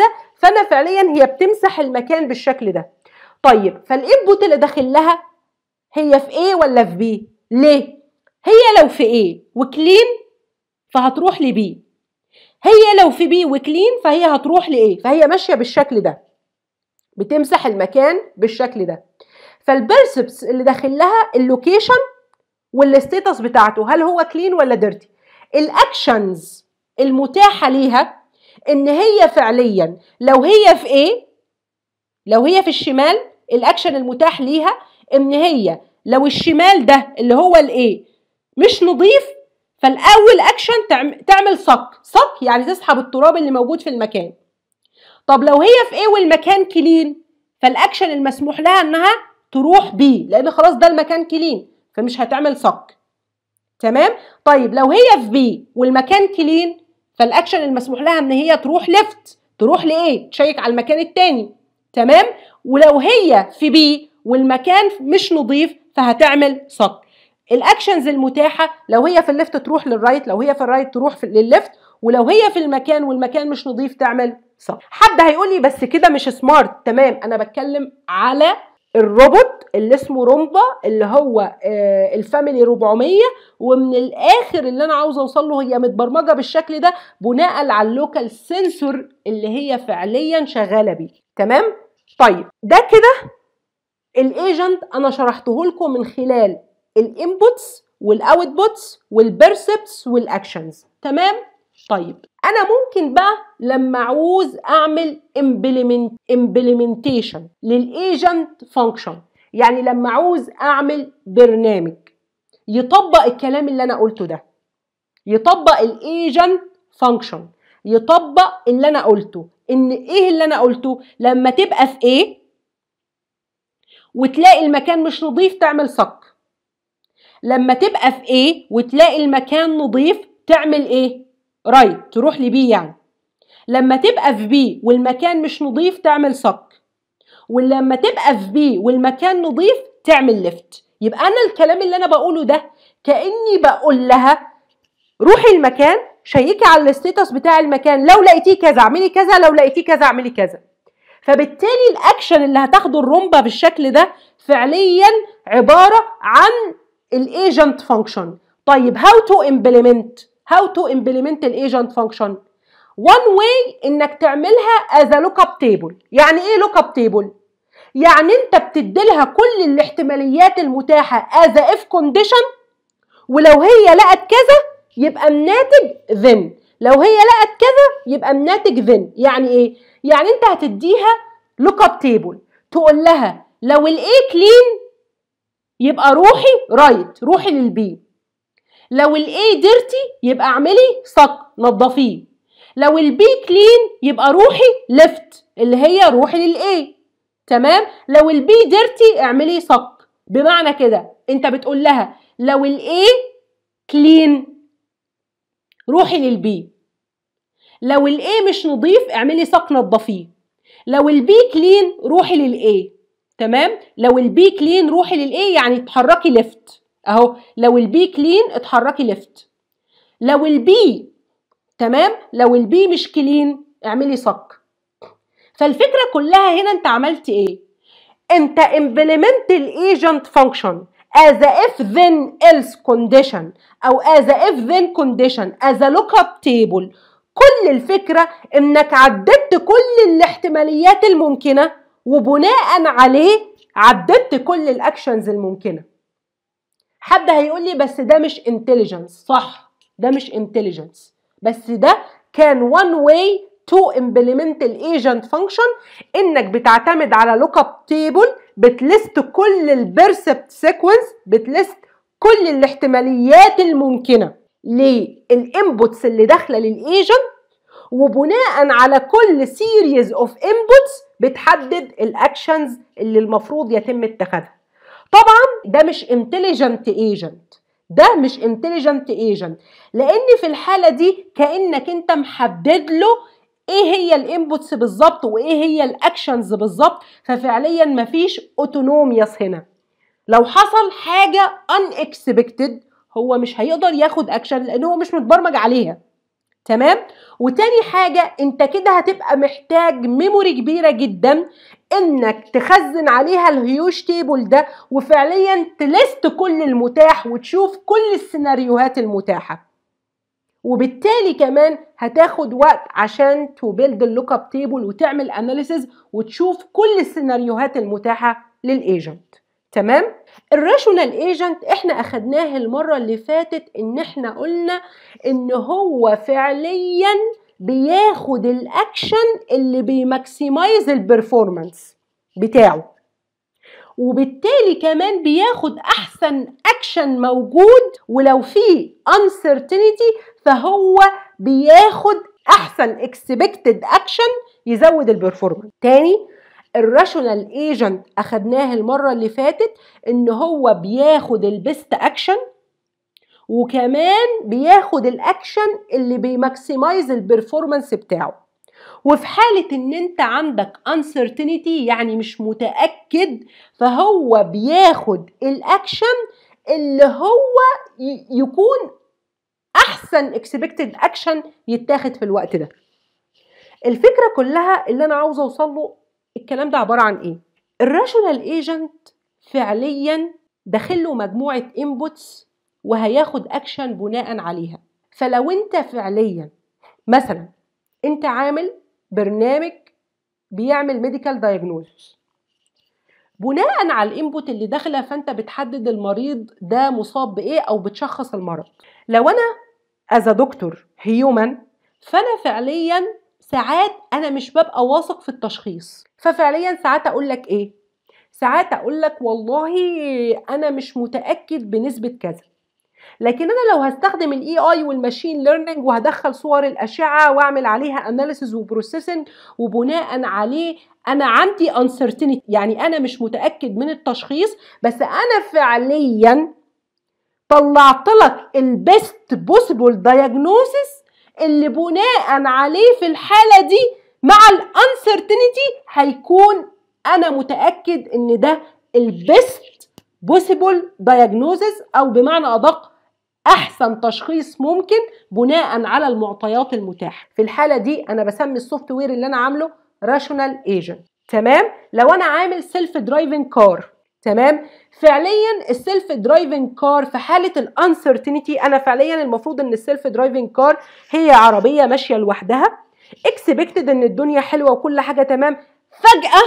فانا فعليا هي بتمسح المكان بالشكل ده طيب فالانبوت اللي داخل لها هي في A ولا في B ليه هي لو في A وكلين فهتروح ل B هي لو في B وكلين فهي هتروح ل A فهي ماشيه بالشكل ده بتمسح المكان بالشكل ده فالبرسبس اللي داخل لها اللوكيشن والستيتس بتاعته هل هو كلين ولا ديرتي الاكشنز المتاحه ليها ان هي فعليا لو هي في ايه لو هي في الشمال الاكشن المتاح ليها ان هي لو الشمال ده اللي هو الايه مش نظيف فالاول اكشن تعمل صك صك يعني تسحب التراب اللي موجود في المكان طب لو هي في ايه والمكان كلين فالاكشن المسموح لها انها تروح بي لان خلاص ده المكان كلين فمش هتعمل صك تمام طيب لو هي في بي والمكان كلين فالاكشن المسموح لها ان هي تروح ليفت تروح لايه تشيك على المكان التاني تمام ولو هي في بي والمكان مش نظيف فهتعمل صك الاكشنز المتاحه لو هي في الليفت تروح للرايت لو هي في الرايت تروح في للليفت ولو هي في المكان والمكان مش نظيف تعمل صك حد هيقول لي بس كده مش سمارت تمام انا بتكلم على الروبوت اللي اسمه رومبا اللي هو آه الفاميلي 400 ومن الاخر اللي انا عاوزه اوصل له هي متبرمجه بالشكل ده بناء على اللوكال سنسور اللي هي فعليا شغاله بيه تمام طيب ده كده الايجنت انا شرحته لكم من خلال الانبوتس والاوتبوتس والبرسبتس والاكشنز تمام طيب انا ممكن بقى لما عاوز اعمل امبلمنتيشن للايجنت فانكشن يعني لما عاوز اعمل برنامج يطبق الكلام اللي انا قلته ده يطبق الايجنت فانكشن يطبق اللي انا قلته ان ايه اللي انا قلته لما تبقى في ايه وتلاقي المكان مش نظيف تعمل صك لما تبقى في ايه وتلاقي المكان نظيف تعمل ايه رايت right. تروح لبي يعني لما تبقى في بي والمكان مش نظيف تعمل صك ولما تبقى في بي والمكان نظيف تعمل ليفت يبقى انا الكلام اللي انا بقوله ده كاني بقول لها روحي المكان شيكي على الستيتس بتاع المكان لو لقيتيه كذا اعملي كذا لو لقيتيه كذا اعملي كذا فبالتالي الاكشن اللي هتاخده الرومبا بالشكل ده فعليا عباره عن الايجنت فانكشن طيب هاو تو امبلمنت هاو تو امبلمنت الايجنت فانكشن one way انك تعملها as a lookup table يعني ايه lookup table يعني انت بتديلها كل الاحتماليات المتاحه as a if condition ولو هي لقت كذا يبقى الناتج then لو هي لقت كذا يبقى الناتج then يعني ايه يعني انت هتديها lookup table تقول لها لو الاي كلين يبقى روحي رايت روحي للبي لو الاي ديرتي يبقى اعملي صك نظفيه لو البي كلين يبقى روحي ليفت اللي هي روحي للاي تمام لو البي ديرتي اعملي صك بمعنى كده انت بتقول لها لو الاي كلين روحي للبي لو الاي مش نظيف اعملي صك نظفيه لو البي كلين روحي للاي تمام لو البي كلين روحي للاي يعني اتحركي ليفت اهو لو البي كلين اتحركي ليفت لو البي تمام لو البي مش كلين اعملي صك فالفكره كلها هنا انت عملت ايه انت implement الايجنت فانكشن as a if then else condition او as a if then condition as a lookup table كل الفكرة انك عددت كل الاحتماليات الممكنة وبناء عليه عددت كل الاكشنز الممكنة حد هيقول لي بس ده مش انتليجنس صح ده مش انتليجنس بس ده كان one way to implement الايجنت فانكشن انك بتعتمد على لوك اب تيبل بتلست كل البرسبت سيكونس بتلست كل الاحتماليات الممكنه للانبوتس اللي داخله للايجنت وبناء على كل سيريز اوف انبوتس بتحدد الاكشنز اللي المفروض يتم اتخاذها طبعا ده مش انتليجنت ايجنت ده مش انتليجنت ايجنت لان في الحاله دي كانك انت محدد له ايه هي الانبوتس بالظبط وايه هي الاكشنز بالظبط ففعليا مفيش اوتونوميوس هنا لو حصل حاجه unexpected هو مش هيقدر ياخد اكشن لان هو مش متبرمج عليها تمام وتاني حاجة انت كده هتبقى محتاج ميموري كبيرة جدا انك تخزن عليها الهيوش تيبل ده وفعليا تلست كل المتاح وتشوف كل السيناريوهات المتاحة وبالتالي كمان هتاخد وقت عشان تبيلد اللوك اب تيبل وتعمل اناليسز وتشوف كل السيناريوهات المتاحة للايجنت تمام الراشونال ايجنت احنا اخدناه المره اللي فاتت ان احنا قلنا ان هو فعليا بياخد الاكشن اللي بيماكسمايز البرفورمانس بتاعه وبالتالي كمان بياخد احسن اكشن موجود ولو في uncertainty فهو بياخد احسن اكسبكتد اكشن يزود البرفورمانس تاني الراشونال ايجنت اخدناه المره اللي فاتت ان هو بياخد البيست اكشن وكمان بياخد الاكشن اللي بيماكسمايز البرفورمانس بتاعه وفي حالة ان انت عندك uncertainty يعني مش متأكد فهو بياخد الاكشن اللي هو يكون احسن expected action يتاخد في الوقت ده الفكرة كلها اللي انا عاوزة اوصل له الكلام ده عباره عن ايه الراشونال ايجنت فعليا داخل له مجموعه انبوتس وهياخد اكشن بناء عليها فلو انت فعليا مثلا انت عامل برنامج بيعمل ميديكال دايجنوزس بناء على الانبوت اللي داخله فانت بتحدد المريض ده مصاب بايه او بتشخص المرض لو انا از دكتور هيومن فانا فعليا ساعات انا مش ببقى واثق في التشخيص ففعليا ساعات اقول لك ايه ساعات اقول لك والله انا مش متاكد بنسبه كذا لكن انا لو هستخدم الاي اي والماشين ليرنينج وهدخل صور الاشعه واعمل عليها اناليسيز وبروسيسنج وبناء عليه انا عندي انسرتينتي يعني انا مش متاكد من التشخيص بس انا فعليا طلعت لك البيست بوسيبل دايجنوسيس اللي بناء عليه في الحاله دي مع الانسرتينتي هيكون انا متاكد ان ده البيست بوسيبل دايجنوزز او بمعنى ادق احسن تشخيص ممكن بناء على المعطيات المتاحه في الحاله دي انا بسمي السوفت وير اللي انا عامله راشونال ايجنت تمام لو انا عامل سيلف درايفنج كار تمام فعليا السيلف درايفنج كار في حاله الانسرتينتي انا فعليا المفروض ان السيلف درايفنج كار هي عربيه ماشيه لوحدها اكسبكتد ان الدنيا حلوه وكل حاجه تمام فجاه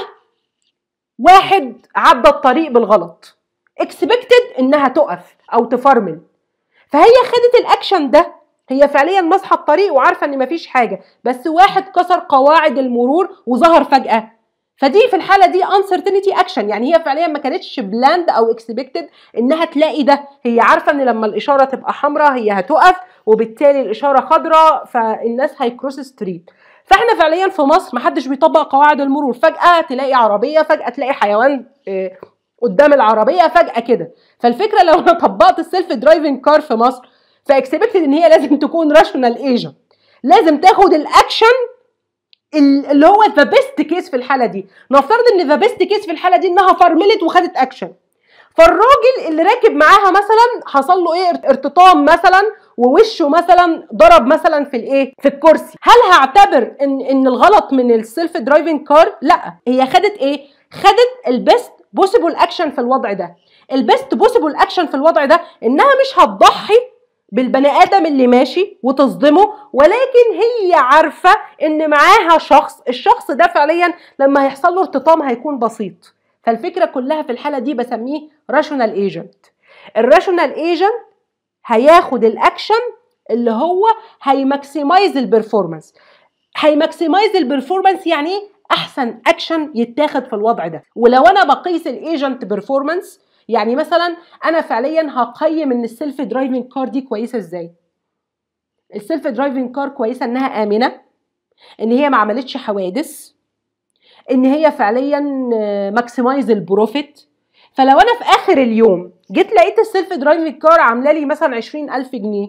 واحد عدى الطريق بالغلط اكسبكتد انها تقف او تفرمل فهي خدت الاكشن ده هي فعليا ماسحه الطريق وعارفه ان مفيش حاجه بس واحد كسر قواعد المرور وظهر فجاه فدي في الحاله دي uncertainty اكشن يعني هي فعليا ما كانتش بلاند او اكسبكتد انها تلاقي ده هي عارفه ان لما الاشاره تبقى حمراء هي هتقف وبالتالي الاشاره خضراء فالناس هيكروس ستريت فاحنا فعليا في مصر ما حدش بيطبق قواعد المرور فجاه تلاقي عربيه فجاه تلاقي حيوان قدام العربيه فجاه كده فالفكره لو انا طبقت السيلف درايفنج كار في مصر فاكسبكتد ان هي لازم تكون راشونال ايجنت لازم تاخد الاكشن اللي هو ذا بيست كيس في الحاله دي نفترض ان ذا بيست كيس في الحاله دي انها فرملت وخدت اكشن فالراجل اللي راكب معاها مثلا حصل له ايه ارتطام مثلا ووشه مثلا ضرب مثلا في الايه في الكرسي هل هعتبر ان ان الغلط من السيلف درايفنج كار لا هي خدت ايه خدت البيست بوسيبل اكشن في الوضع ده البيست بوسيبل اكشن في الوضع ده انها مش هتضحي بالبني ادم اللي ماشي وتصدمه ولكن هي عارفه ان معاها شخص الشخص ده فعليا لما هيحصل له ارتطام هيكون بسيط فالفكره كلها في الحاله دي بسميه راشونال ايجنت الراشونال ايجنت هياخد الاكشن اللي هو هيماكسمايز البرفورمانس هيماكسمايز البرفورمانس يعني ايه احسن اكشن يتاخد في الوضع ده ولو انا بقيس الايجنت بيرفورمانس يعني مثلا انا فعليا هقيم ان السيلف درايفنج كار دي كويسه ازاي السيلف درايفنج كار كويسه انها امنه ان هي ما عملتش حوادث ان هي فعليا ماكسمايز البروفيت فلو انا في اخر اليوم جيت لقيت السيلف درايفنج كار عامله لي مثلا 20000 جنيه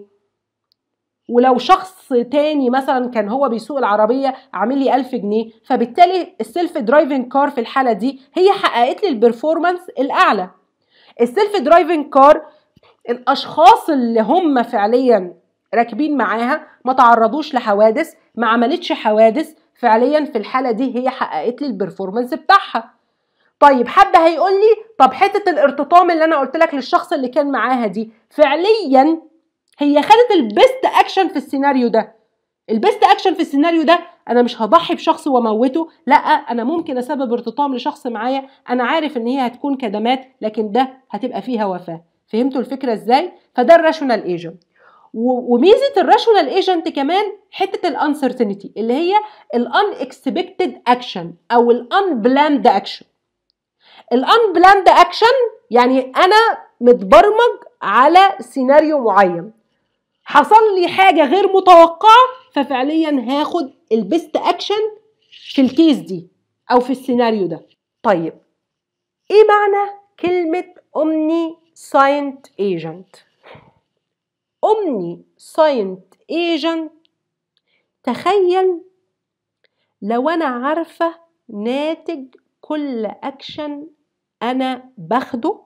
ولو شخص تاني مثلا كان هو بيسوق العربية عامل لي 1000 جنيه فبالتالي السيلف درايفنج كار في الحالة دي هي حققت لي البرفورمانس الأعلى السيلف درايفنج كار الأشخاص اللي هم فعليا راكبين معاها ما تعرضوش لحوادث ما عملتش حوادث فعليا في الحاله دي هي حققت لي البرفورمانس بتاعها طيب حد هيقول لي طب حته الارتطام اللي انا قلت لك للشخص اللي كان معاها دي فعليا هي خدت البيست اكشن في السيناريو ده البيست اكشن في السيناريو ده انا مش هضحي بشخص واموته لا انا ممكن اسبب ارتطام لشخص معايا انا عارف ان هي هتكون كدمات لكن ده هتبقى فيها وفاه فهمتوا الفكره ازاي فده الراشونال ايجنت وميزه الراشونال ايجنت كمان حته الانسرتينتي اللي هي الان اكسبكتد اكشن او الان بلاند اكشن الان بلاند اكشن يعني انا متبرمج على سيناريو معين حصل لي حاجه غير متوقعه ففعليا هاخد البيست اكشن في الكيس دي او في السيناريو ده طيب ايه معنى كلمه اومني ساينت ايجنت اومني ساينت ايجنت تخيل لو انا عارفه ناتج كل اكشن انا باخده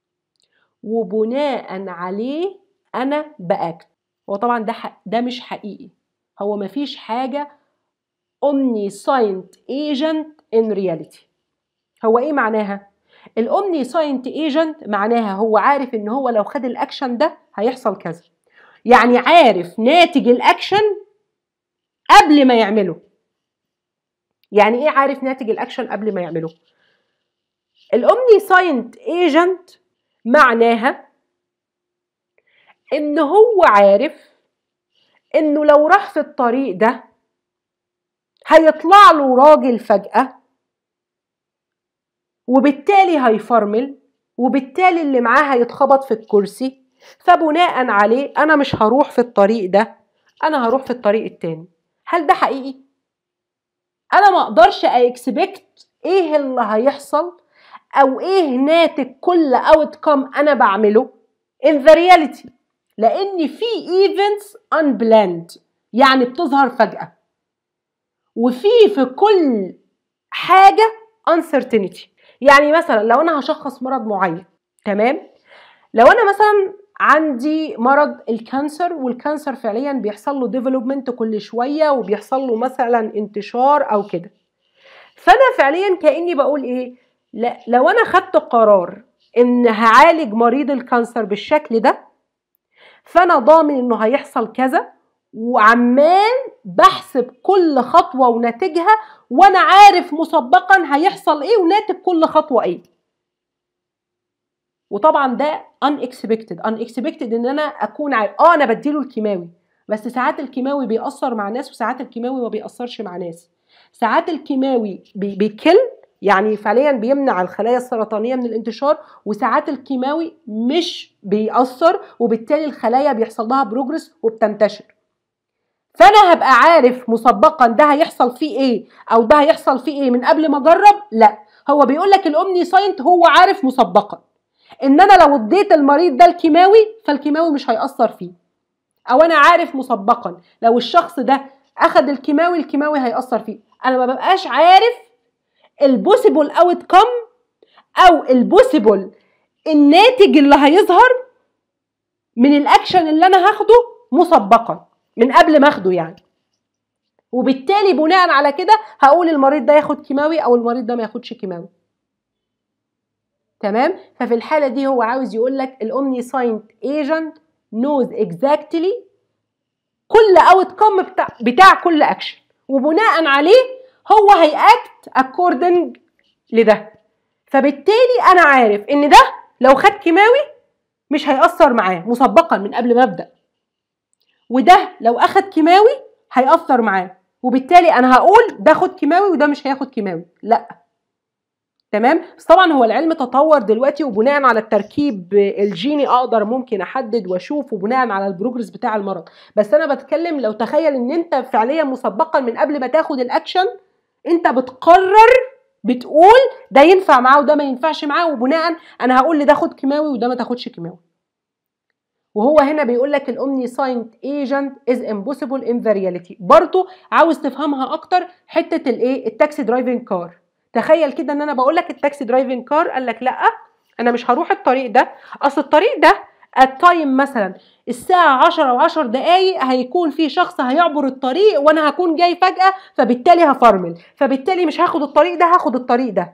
وبناء عليه انا باكت هو طبعا ده ده مش حقيقي هو مفيش حاجه اومني ساينت ايجنت ان رياليتي هو ايه معناها الاومني ساينت ايجنت معناها هو عارف ان هو لو خد الاكشن ده هيحصل كذا يعني عارف ناتج الاكشن قبل ما يعمله يعني ايه عارف ناتج الاكشن قبل ما يعمله الاومني ساينت ايجنت معناها ان هو عارف انه لو راح في الطريق ده هيطلع له راجل فجأة وبالتالي هيفرمل وبالتالي اللي معاه هيتخبط في الكرسي فبناء عليه انا مش هروح في الطريق ده انا هروح في الطريق التاني هل ده حقيقي انا ما اقدرش اكسبكت ايه اللي هيحصل او ايه ناتج كل اوتكم انا بعمله in the reality لان في ايفنتس unplanned يعني بتظهر فجأة وفي في كل حاجة uncertainty يعني مثلا لو انا هشخص مرض معين تمام لو انا مثلا عندي مرض الكانسر والكانسر فعليا بيحصل له ديفلوبمنت كل شويه وبيحصل له مثلا انتشار او كده فانا فعليا كاني بقول ايه لا لو انا خدت قرار ان هعالج مريض الكانسر بالشكل ده فانا ضامن انه هيحصل كذا وعمال بحسب كل خطوه وناتجها وانا عارف مسبقا هيحصل ايه وناتج كل خطوه ايه وطبعا ده unexpected unexpected ان انا اكون عارف اه انا بديله الكيماوي بس ساعات الكيماوي بيأثر مع ناس وساعات الكيماوي ما بيأثرش مع ناس ساعات الكيماوي بي بيكل يعني فعليا بيمنع الخلايا السرطانية من الانتشار وساعات الكيماوي مش بيأثر وبالتالي الخلايا بيحصل لها بروجرس وبتنتشر فانا هبقى عارف مسبقا ده هيحصل فيه ايه او ده هيحصل فيه ايه من قبل ما اجرب لا هو بيقول لك الاومني ساينت هو عارف مسبقا ان انا لو اديت المريض ده الكيماوي فالكيماوي مش هيأثر فيه او انا عارف مسبقا لو الشخص ده اخد الكيماوي الكيماوي هيأثر فيه انا ما ببقاش عارف البوسيبل اوت كم او البوسيبل الناتج اللي هيظهر من الاكشن اللي انا هاخده مسبقا من قبل ما اخده يعني وبالتالي بناء على كده هقول المريض ده ياخد كيماوي او المريض ده ما ياخدش كيماوي تمام ففي الحاله دي هو عاوز يقول لك الاومني ساينت ايجنت نوز اكزاكتلي كل اوت كم بتاع, بتاع كل اكشن وبناء عليه هو هيأكت اكوردنج لده فبالتالي انا عارف ان ده لو خد كيماوي مش هيأثر معاه مسبقا من قبل ما ابدا وده لو اخد كيماوي هيأثر معاه وبالتالي انا هقول ده خد كيماوي وده مش هياخد كيماوي لا تمام بس طبعا هو العلم تطور دلوقتي وبناء على التركيب الجيني اقدر ممكن احدد واشوف وبناء على البروجرس بتاع المرض بس انا بتكلم لو تخيل ان انت فعليا مسبقا من قبل ما تاخد الاكشن انت بتقرر بتقول ده ينفع معاه وده ما ينفعش معاه وبناء انا هقول لده خد كيماوي وده ما تاخدش كيماوي وهو هنا بيقول لك الاومني ساينت ايجنت از امبوسيبل ان ذا رياليتي برضه عاوز تفهمها اكتر حته الايه التاكسي درايفنج كار تخيل كده ان انا بقول لك التاكسي درايفنج كار قال لك لا انا مش هروح الطريق ده اصل الطريق ده التايم مثلا الساعة 10 و10 دقايق هيكون في شخص هيعبر الطريق وانا هكون جاي فجأة فبالتالي هفرمل فبالتالي مش هاخد الطريق ده هاخد الطريق ده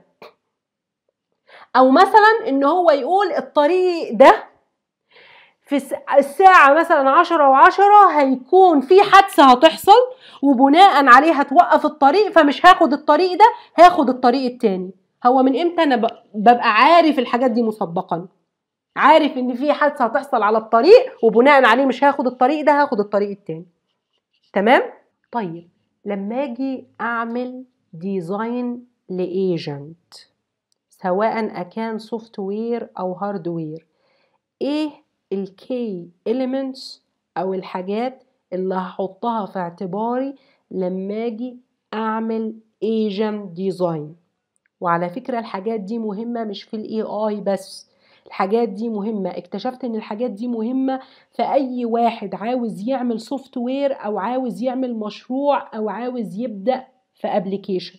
او مثلا ان هو يقول الطريق ده في الساعة مثلا عشرة وعشرة هيكون في حادثة هتحصل وبناء عليه هتوقف الطريق فمش هاخد الطريق ده هاخد الطريق التاني هو من امتى انا ببقى عارف الحاجات دي مسبقا عارف ان في حادثه هتحصل على الطريق وبناء عليه مش هاخد الطريق ده هاخد الطريق التاني تمام طيب لما اجي اعمل ديزاين لايجنت سواء اكان سوفت وير او هاردوير ايه الكي elements او الحاجات اللي هحطها في اعتباري لما اجي اعمل ايجنت ديزاين وعلى فكره الحاجات دي مهمه مش في الاي اي بس الحاجات دي مهمة اكتشفت ان الحاجات دي مهمة في اي واحد عاوز يعمل سوفت وير او عاوز يعمل مشروع او عاوز يبدأ في ابليكيشن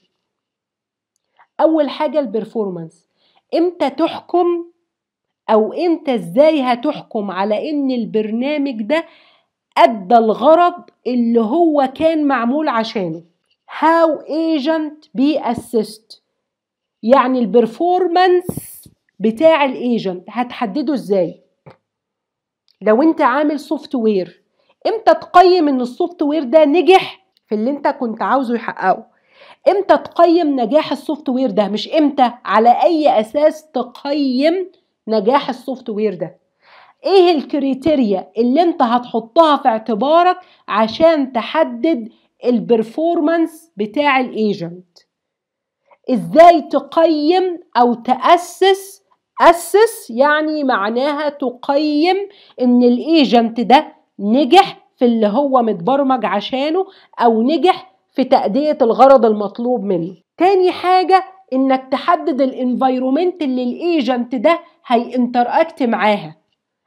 اول حاجة البرفورمانس امتى تحكم او انت ازاي هتحكم على ان البرنامج ده ادى الغرض اللي هو كان معمول عشانه how agent be assist يعني البرفورمانس بتاع الايجنت هتحدده ازاي لو انت عامل سوفت وير امتى تقيم ان السوفت وير ده نجح في اللي انت كنت عاوزه يحققه امتى تقيم نجاح السوفت وير ده مش امتى على اي اساس تقيم نجاح السوفت وير ده ايه الكريتيريا اللي انت هتحطها في اعتبارك عشان تحدد البرفورمانس بتاع الايجنت ازاي تقيم او تاسس اسس يعني معناها تقيم ان الايجنت ده نجح في اللي هو متبرمج عشانه او نجح في تأدية الغرض المطلوب منه تاني حاجة انك تحدد الانفايرومنت اللي الايجنت ده هينتراكت معاها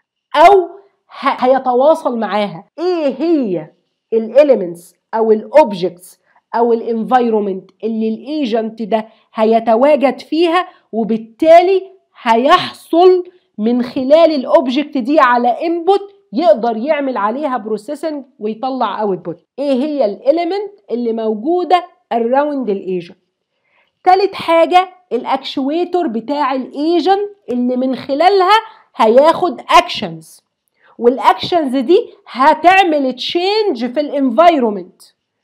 او هيتواصل معاها ايه هي الاليمنتس او الاوبجكتس او الانفايرومنت اللي الايجنت ده هيتواجد فيها وبالتالي هيحصل من خلال الاوبجكت دي على انبوت يقدر يعمل عليها بروسيسنج ويطلع اوتبوت ايه هي الاليمنت اللي موجوده اراوند الايجنت تالت حاجه الاكشويتور بتاع الايجنت اللي من خلالها هياخد اكشنز والاكشنز دي هتعمل تشينج في الانفايرومنت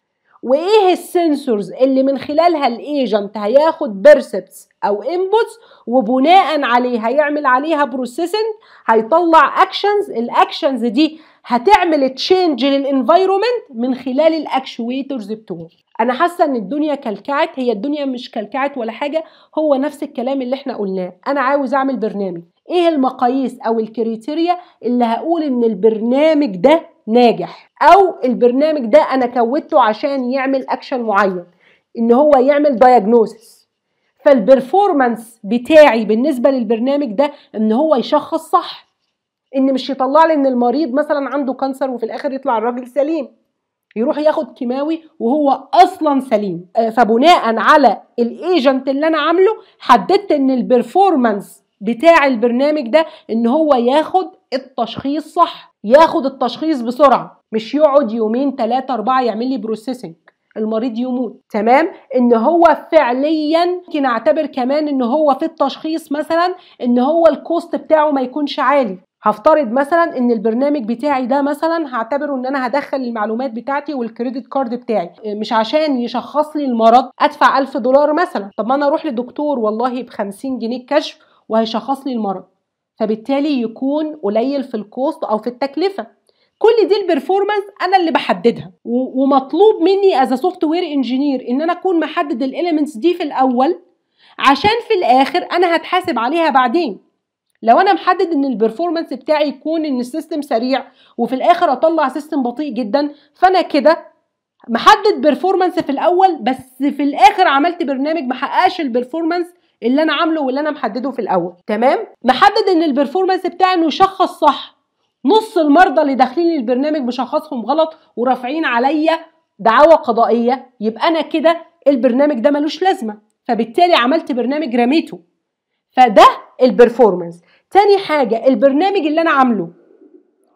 وايه السنسورز اللي من خلالها الايجنت هياخد بيرسبتس او انبوتس وبناء عليه هيعمل عليها بروسيسنج هيطلع اكشنز الاكشنز دي هتعمل تشينج للانفايرومنت من خلال الاكشويترز بتوعه انا حاسه ان الدنيا كلكعت هي الدنيا مش كلكعت ولا حاجه هو نفس الكلام اللي احنا قلناه انا عاوز اعمل برنامج ايه المقاييس او الكريتيريا اللي هقول ان البرنامج ده ناجح او البرنامج ده انا كودته عشان يعمل اكشن معين ان هو يعمل دايجنوسيس فالبرفورمانس بتاعي بالنسبه للبرنامج ده ان هو يشخص صح ان مش يطلع لي ان المريض مثلا عنده كانسر وفي الاخر يطلع الراجل سليم يروح ياخد كيماوي وهو اصلا سليم آه، فبناء على الايجنت اللي انا عامله حددت ان البرفورمانس بتاع البرنامج ده ان هو ياخد التشخيص صح ياخد التشخيص بسرعه مش يقعد يومين ثلاثه اربعه يعمل لي بروسيسنج المريض يموت تمام ان هو فعليا ممكن اعتبر كمان ان هو في التشخيص مثلا ان هو الكوست بتاعه ما يكونش عالي هفترض مثلا ان البرنامج بتاعي ده مثلا هعتبره ان انا هدخل المعلومات بتاعتي والكريدت كارد بتاعي مش عشان يشخص لي المرض ادفع 1000 دولار مثلا طب ما انا اروح لدكتور والله ب 50 جنيه كشف وهيشخص لي المرض فبالتالي يكون قليل في الكوست او في التكلفه كل دي البرفورمانس انا اللي بحددها ومطلوب مني از سوفت وير انجينير ان انا اكون محدد الاليمنتس دي في الاول عشان في الاخر انا هتحاسب عليها بعدين لو انا محدد ان البرفورمانس بتاعي يكون ان السيستم سريع وفي الاخر اطلع سيستم بطيء جدا فانا كده محدد برفورمانس في الاول بس في الاخر عملت برنامج محققش البرفورمانس اللي انا عامله واللي انا محدده في الاول تمام محدد ان البرفورمانس بتاعي انه يشخص صح نص المرضى اللي داخلين البرنامج مشخصهم غلط ورافعين عليا دعاوى قضائيه يبقى انا كده البرنامج ده ملوش لازمه فبالتالي عملت برنامج رميته فده البرفورمانس تاني حاجه البرنامج اللي انا عامله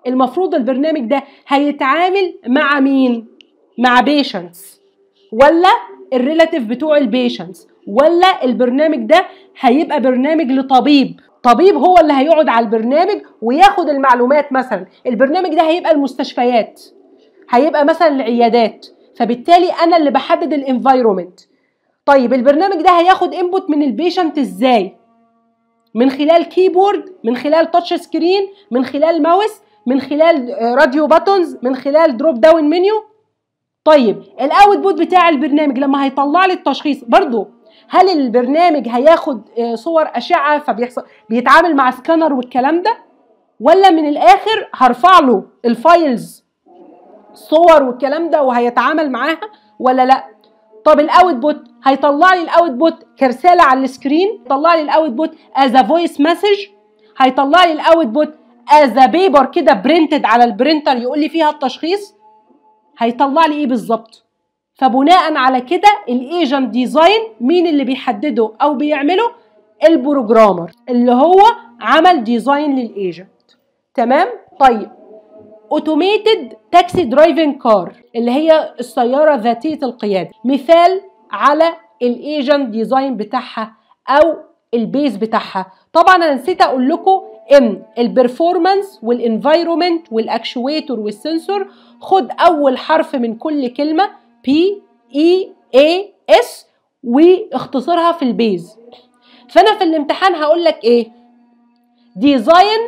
المفروض البرنامج ده هيتعامل مع مين مع بيشنتس ولا الريلاتيف بتوع البيشنتس ولا البرنامج ده هيبقى برنامج لطبيب طبيب هو اللي هيقعد على البرنامج وياخد المعلومات مثلا البرنامج ده هيبقى المستشفيات هيبقى مثلا العيادات فبالتالي انا اللي بحدد الانفايرومنت طيب البرنامج ده هياخد انبوت من البيشنت ازاي من خلال كيبورد من خلال تاتش سكرين من خلال ماوس من خلال راديو باتونز من خلال دروب داون منيو طيب الاوت بوت بتاع البرنامج لما هيطلع لي التشخيص برضو هل البرنامج هياخد صور اشعه فبيحصل بيتعامل مع سكانر والكلام ده ولا من الاخر هرفع له الفايلز صور والكلام ده وهيتعامل معاها ولا لا طب الاوت بوت هيطلع لي الاوت بوت كرساله على السكرين يطلع لي الاوت بوت از ا فويس مسج هيطلع لي الاوت بوت از ا بيبر كده برنتد على البرينتر يقول لي فيها التشخيص هيطلع لي ايه بالظبط فبناء على كده الايجنت ديزاين مين اللي بيحدده او بيعمله البروجرامر اللي هو عمل ديزاين للايجنت تمام طيب اوتوميتد تاكسي درايفنج كار اللي هي السياره ذاتيه القياده مثال على الايجنت ديزاين بتاعها او البيز بتاعها طبعا انا نسيت اقول لكم ان البرفورمانس والانفايرومنت والاكشويتور والسنسور خد اول حرف من كل كلمه بي اي اي اس واختصرها في البيز فانا في الامتحان هقول لك ايه ديزاين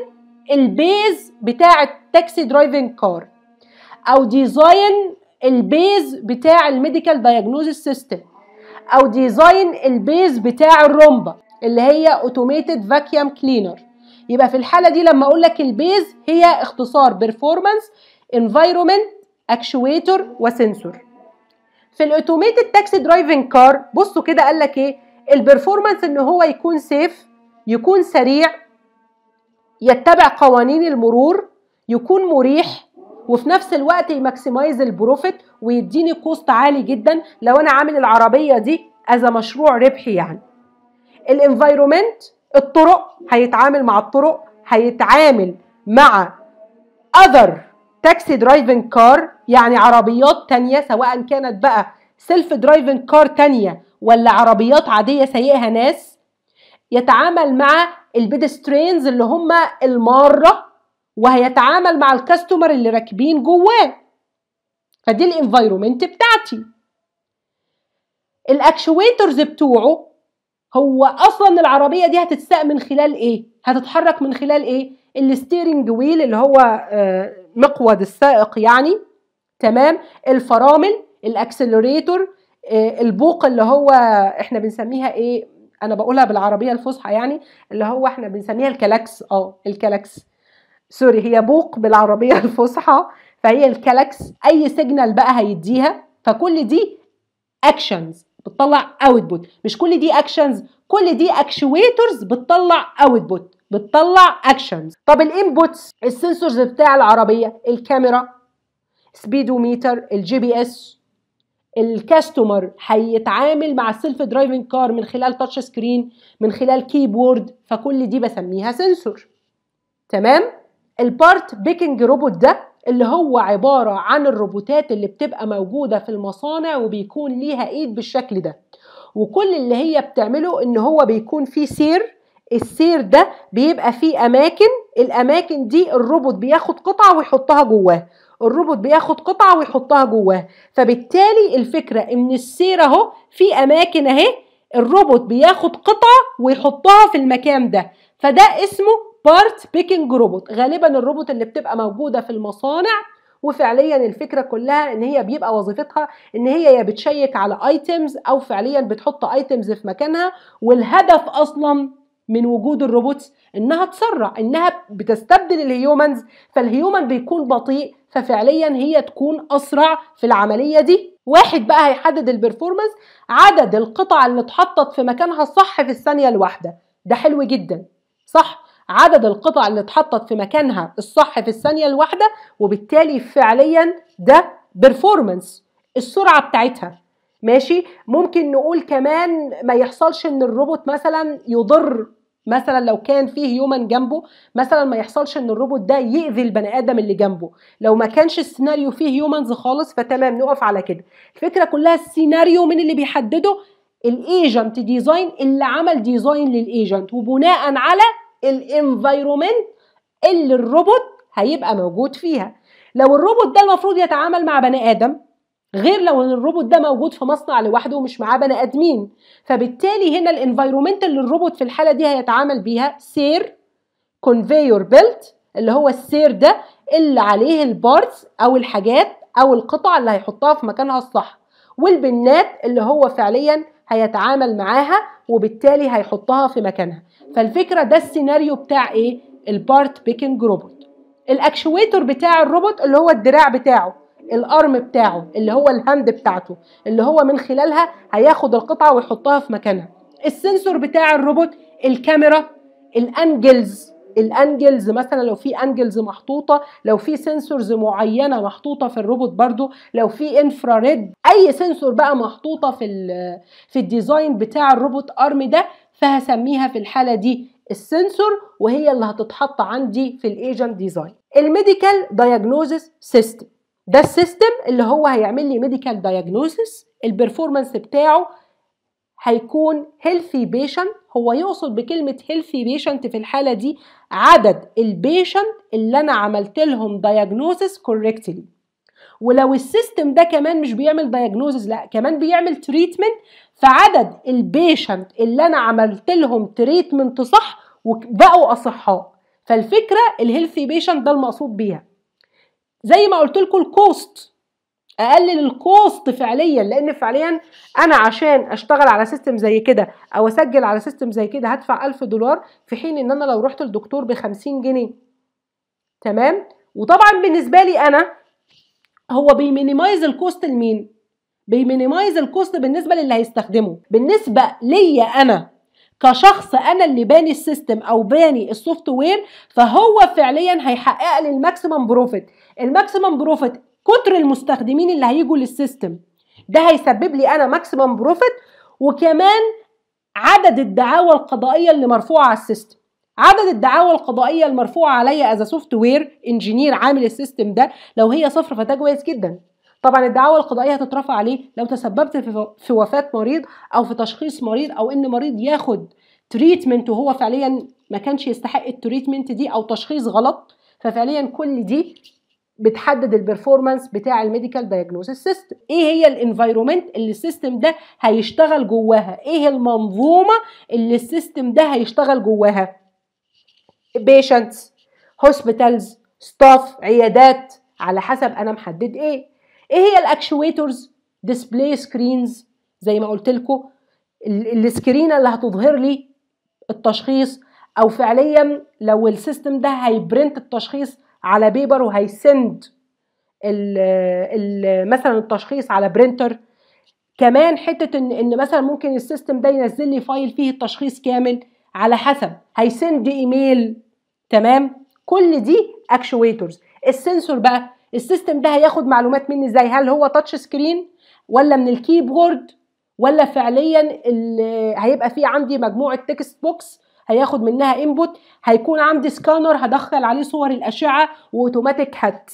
البيز بتاع التاكسي درايفنج كار او ديزاين البيز بتاع الميديكال دايجنوزيس سيستم او ديزاين البيز بتاع الرومبا اللي هي اوتوميتد فاكيوم كلينر يبقى في الحاله دي لما اقول لك البيز هي اختصار بيرفورمانس انفايرومنت اكشويتور وسنسور في الاوتوميتد تاكسي درايفنج كار بصوا كده قال لك ايه البرفورمانس ان هو يكون سيف يكون سريع يتبع قوانين المرور يكون مريح وفي نفس الوقت يماكسمايز البروفيت ويديني كوست عالي جدا لو انا عامل العربيه دي از مشروع ربحي يعني الانفايرومنت الطرق هيتعامل مع الطرق هيتعامل مع other تاكسي درايفنج كار يعني عربيات تانية سواء كانت بقى سيلف درايفنج كار تانية ولا عربيات عادية سايقها ناس يتعامل مع البيدسترينز اللي هم المارة وهيتعامل مع الكاستمر اللي راكبين جواه فدي الانفايرومنت بتاعتي الاكشويترز بتوعه هو اصلا العربيه دي هتتساق من خلال ايه هتتحرك من خلال ايه الستيرنج ويل اللي هو مقود السائق يعني تمام الفرامل الاكسلريتور البوق اللي هو احنا بنسميها ايه انا بقولها بالعربيه الفصحى يعني اللي هو احنا بنسميها الكلاكس اه الكلاكس سوري هي بوق بالعربيه الفصحى فهي الكلاكس اي سيجنال بقى هيديها فكل دي اكشنز بتطلع اوتبوت مش كل دي اكشنز كل دي اكشويترز بتطلع اوتبوت بتطلع اكشنز طب الانبوتس السنسورز بتاع العربيه الكاميرا سبيدوميتر الجي بي اس الكاستمر هيتعامل مع السيلف درايفنج كار من خلال تاتش سكرين من خلال كيبورد فكل دي بسميها سنسور تمام البارت بيكنج روبوت ده اللي هو عبارة عن الروبوتات اللي بتبقى موجودة في المصانع وبيكون ليها ايد بالشكل ده وكل اللي هي بتعمله ان هو بيكون فيه سير السير ده بيبقى فيه اماكن الاماكن دي الروبوت بياخد قطعة ويحطها جواه الروبوت بياخد قطعة ويحطها جواه فبالتالي الفكرة ان السير اهو في اماكن اهي الروبوت بياخد قطعة ويحطها في المكان ده فده اسمه بارت بيكنج روبوت غالبا الروبوت اللي بتبقى موجودة في المصانع وفعليا الفكرة كلها ان هي بيبقى وظيفتها ان هي يا بتشيك على ايتمز او فعليا بتحط ايتمز في مكانها والهدف اصلا من وجود الروبوتس انها تسرع انها بتستبدل الهيومنز فالهيومن بيكون بطيء ففعليا هي تكون اسرع في العمليه دي واحد بقى هيحدد البرفورمانس عدد القطع اللي اتحطت في مكانها الصح في الثانيه الواحده ده حلو جدا صح عدد القطع اللي اتحطت في مكانها الصح في الثانيه الواحده وبالتالي فعليا ده بيرفورمانس السرعه بتاعتها ماشي ممكن نقول كمان ما يحصلش ان الروبوت مثلا يضر مثلا لو كان فيه هيومن جنبه مثلا ما يحصلش ان الروبوت ده يأذي البني ادم اللي جنبه لو ما كانش السيناريو فيه هيومنز خالص فتمام نقف على كده الفكره كلها السيناريو من اللي بيحدده الايجنت ديزاين اللي عمل ديزاين للايجنت وبناء على الانفايرومنت اللي الروبوت هيبقى موجود فيها لو الروبوت ده المفروض يتعامل مع بني ادم غير لو ان الروبوت ده موجود في مصنع لوحده ومش معاه بني ادمين فبالتالي هنا الانفايرومنت اللي الروبوت في الحاله دي هيتعامل بيها سير كونفيور بيلت اللي هو السير ده اللي عليه البارتس او الحاجات او القطع اللي هيحطها في مكانها الصح والبنات اللي هو فعليا هيتعامل معاها وبالتالي هيحطها في مكانها فالفكره ده السيناريو بتاع ايه البارت بيكنج روبوت الاكشويتور بتاع الروبوت اللي هو الدراع بتاعه الارم بتاعه اللي هو الهاند بتاعته اللي هو من خلالها هياخد القطعه ويحطها في مكانها السنسور بتاع الروبوت الكاميرا الانجلز الانجلز مثلا لو في انجلز محطوطه لو في سنسورز معينه محطوطه في الروبوت برضو لو في انفراريد اي سنسور بقى محطوطه في في الديزاين بتاع الروبوت ارم ده فهسميها في الحاله دي السنسور وهي اللي هتتحط عندي في الايجنت ديزاين الميديكال دايجنوزس سيستم ده السيستم اللي هو هيعمل لي ميديكال دايجنوسيس البرفورمانس بتاعه هيكون هيلثي بيشنت هو يقصد بكلمة هيلثي بيشنت في الحالة دي عدد البيشنت اللي أنا عملت لهم دايجنوسيس كوريكتلي ولو السيستم ده كمان مش بيعمل دايجنوزز لا كمان بيعمل تريتمنت فعدد البيشنت اللي انا عملت لهم تريتمنت صح وبقوا اصحاء فالفكره الهيلثي بيشنت ده المقصود بيها زي ما قلت لكم الكوست اقلل الكوست فعليا لان فعليا انا عشان اشتغل على سيستم زي كده او اسجل على سيستم زي كده هدفع 1000 دولار في حين ان انا لو رحت للدكتور ب 50 جنيه تمام وطبعا بالنسبه لي انا هو بيمينيمايز الكوست لمين بيمينيمايز الكوست بالنسبه للي هيستخدمه بالنسبه ليا انا كشخص انا اللي باني السيستم او باني السوفت وير فهو فعليا هيحقق لي الماكسيمم بروفيت الماكسيمم بروفيت كتر المستخدمين اللي هيجوا للسيستم ده هيسبب لي انا ماكسيمم بروفيت وكمان عدد الدعاوى القضائيه اللي مرفوعه على السيستم عدد الدعاوى القضائيه المرفوعه عليا از سوفت وير انجينير عامل السيستم ده لو هي صفر فده كويس جدا طبعا الدعاوى القضائيه هتترفع عليه لو تسببت في وفاه مريض او في تشخيص مريض او ان مريض ياخد تريتمنت وهو فعليا ما كانش يستحق التريتمنت دي او تشخيص غلط ففعليا كل دي بتحدد البرفورمانس بتاع الميديكال دايجنوستس سيستم ايه هي الانفايرومنت اللي السيستم ده هيشتغل جواها ايه المنظومه اللي السيستم ده هيشتغل جواها بيشنتس هوسبيتالز ستاف عيادات على حسب انا محدد ايه ايه هي الاكشويتورز ديسبلاي سكرينز زي ما قلت لكم السكرينه اللي هتظهر لي التشخيص او فعليا لو السيستم ده هيبرنت التشخيص على بيبر وهيسند ال ال مثلا التشخيص على برينتر كمان حته ان ان مثلا ممكن السيستم ده ينزل لي فايل فيه التشخيص كامل على حسب هيسند ايميل تمام كل دي اكشويتورز السنسور بقى السيستم ده هياخد معلومات مني ازاي هل هو تاتش سكرين ولا من الكيبورد ولا فعليا هيبقى في عندي مجموعه تكست بوكس هياخد منها انبوت هيكون عندي سكانر هدخل عليه صور الاشعه واوتوماتيك هت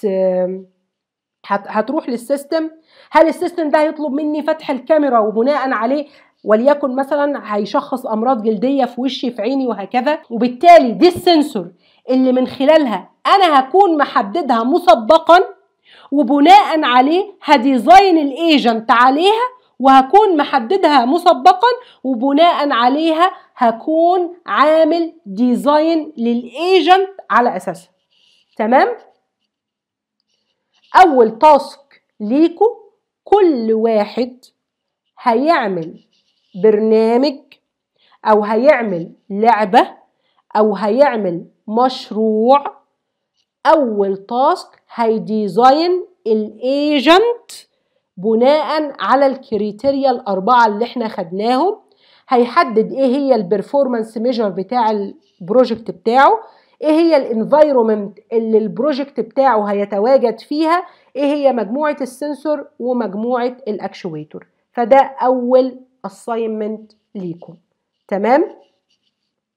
هتروح للسيستم هل السيستم ده هيطلب مني فتح الكاميرا وبناء عليه وليكن مثلا هيشخص امراض جلديه في وشي في عيني وهكذا وبالتالي دي السنسور اللي من خلالها انا هكون محددها مسبقا وبناء عليه هديزاين الايجنت عليها وهكون محددها مسبقا وبناء عليها هكون عامل ديزاين للايجنت على اساسها تمام اول تاسك ليكو كل واحد هيعمل برنامج او هيعمل لعبه او هيعمل مشروع اول تاسك هيديزاين الايجنت بناء على الكريتيريا الاربعه اللي احنا خدناهم هيحدد ايه هي البرفورمانس ميجر بتاع البروجكت بتاعه ايه هي الانفايرومنت اللي البروجكت بتاعه هيتواجد فيها ايه هي مجموعه السنسور ومجموعه الاكشويتور فده اول assignment ليكم تمام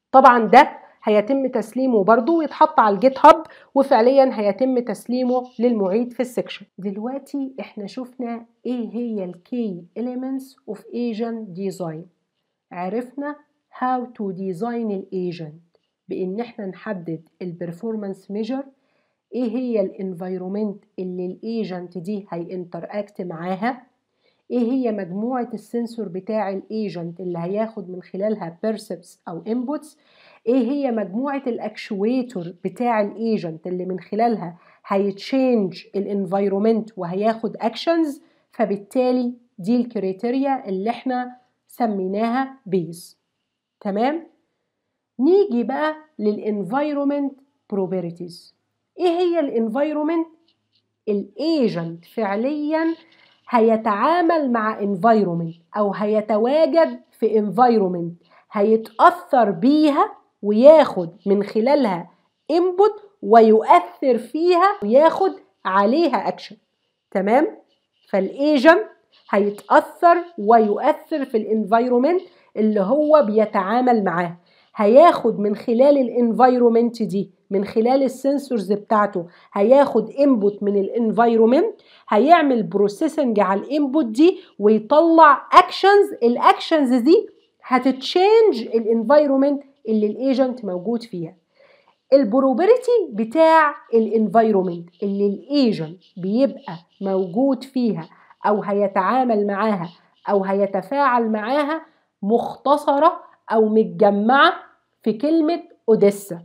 طبعا ده هيتم تسليمه برضه ويتحط على الجيت هاب وفعليا هيتم تسليمه للمعيد في السكشن دلوقتي احنا شفنا ايه هي الكي elements of agent design عرفنا how to design الايجنت بان احنا نحدد البرفورمانس ميجر ايه هي الانفايرومنت اللي الايجنت دي هينتراكت معاها ايه هي مجموعة السنسور بتاع الايجنت اللي هياخد من خلالها بيرسبس او انبوتس ايه هي مجموعة الاكشويتور بتاع الايجنت اللي من خلالها هيتشينج الانفايرومنت وهياخد اكشنز فبالتالي دي الكريتيريا اللي احنا سميناها بيز تمام نيجي بقى للانفايرومنت بروبرتيز ايه هي الانفايرومنت الايجنت فعليا هيتعامل مع environment او هيتواجد في environment هيتأثر بيها وياخد من خلالها input ويؤثر فيها وياخد عليها action تمام فالايجنت هيتأثر ويؤثر في الانفايرومنت اللي هو بيتعامل معاه هياخد من خلال الانفايرومنت دي من خلال السنسورز بتاعته هياخد انبوت من الانفايرومنت هيعمل بروسيسنج على الانبوت دي ويطلع اكشنز الاكشنز دي هتتشينج الانفايرومنت اللي الايجنت موجود فيها البروبرتي بتاع الانفايرومنت اللي الايجنت بيبقى موجود فيها او هيتعامل معاها او هيتفاعل معاها مختصره او متجمعه في كلمه اوديسا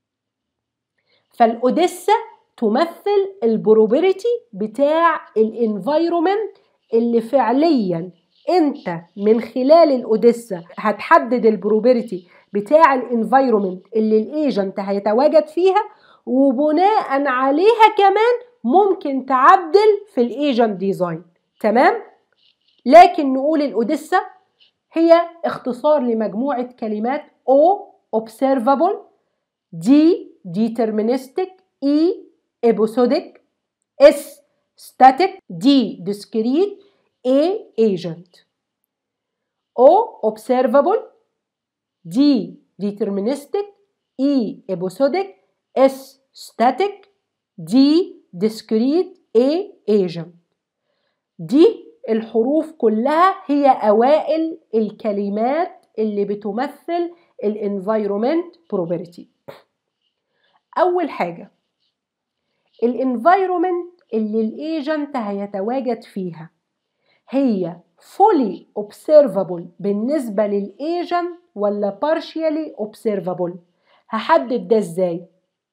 فالاوديسا تمثل البروبرتي بتاع الانفايرومنت اللي فعليا انت من خلال الاوديسا هتحدد البروبرتي بتاع الانفايرومنت اللي الايجنت هيتواجد فيها وبناء عليها كمان ممكن تعدل في الايجنت ديزاين تمام لكن نقول الاوديسا هي اختصار لمجموعه كلمات او observable دي deterministic E episodic S static D discrete A agent O observable D deterministic E episodic S static D discrete A agent دي الحروف كلها هي أوائل الكلمات اللي بتمثل الانفايرومنت بروبرتي أول حاجة الانفايرومنت اللي الايجنت هيتواجد فيها هي fully observable بالنسبة للايجنت ولا partially observable هحدد ده ازاي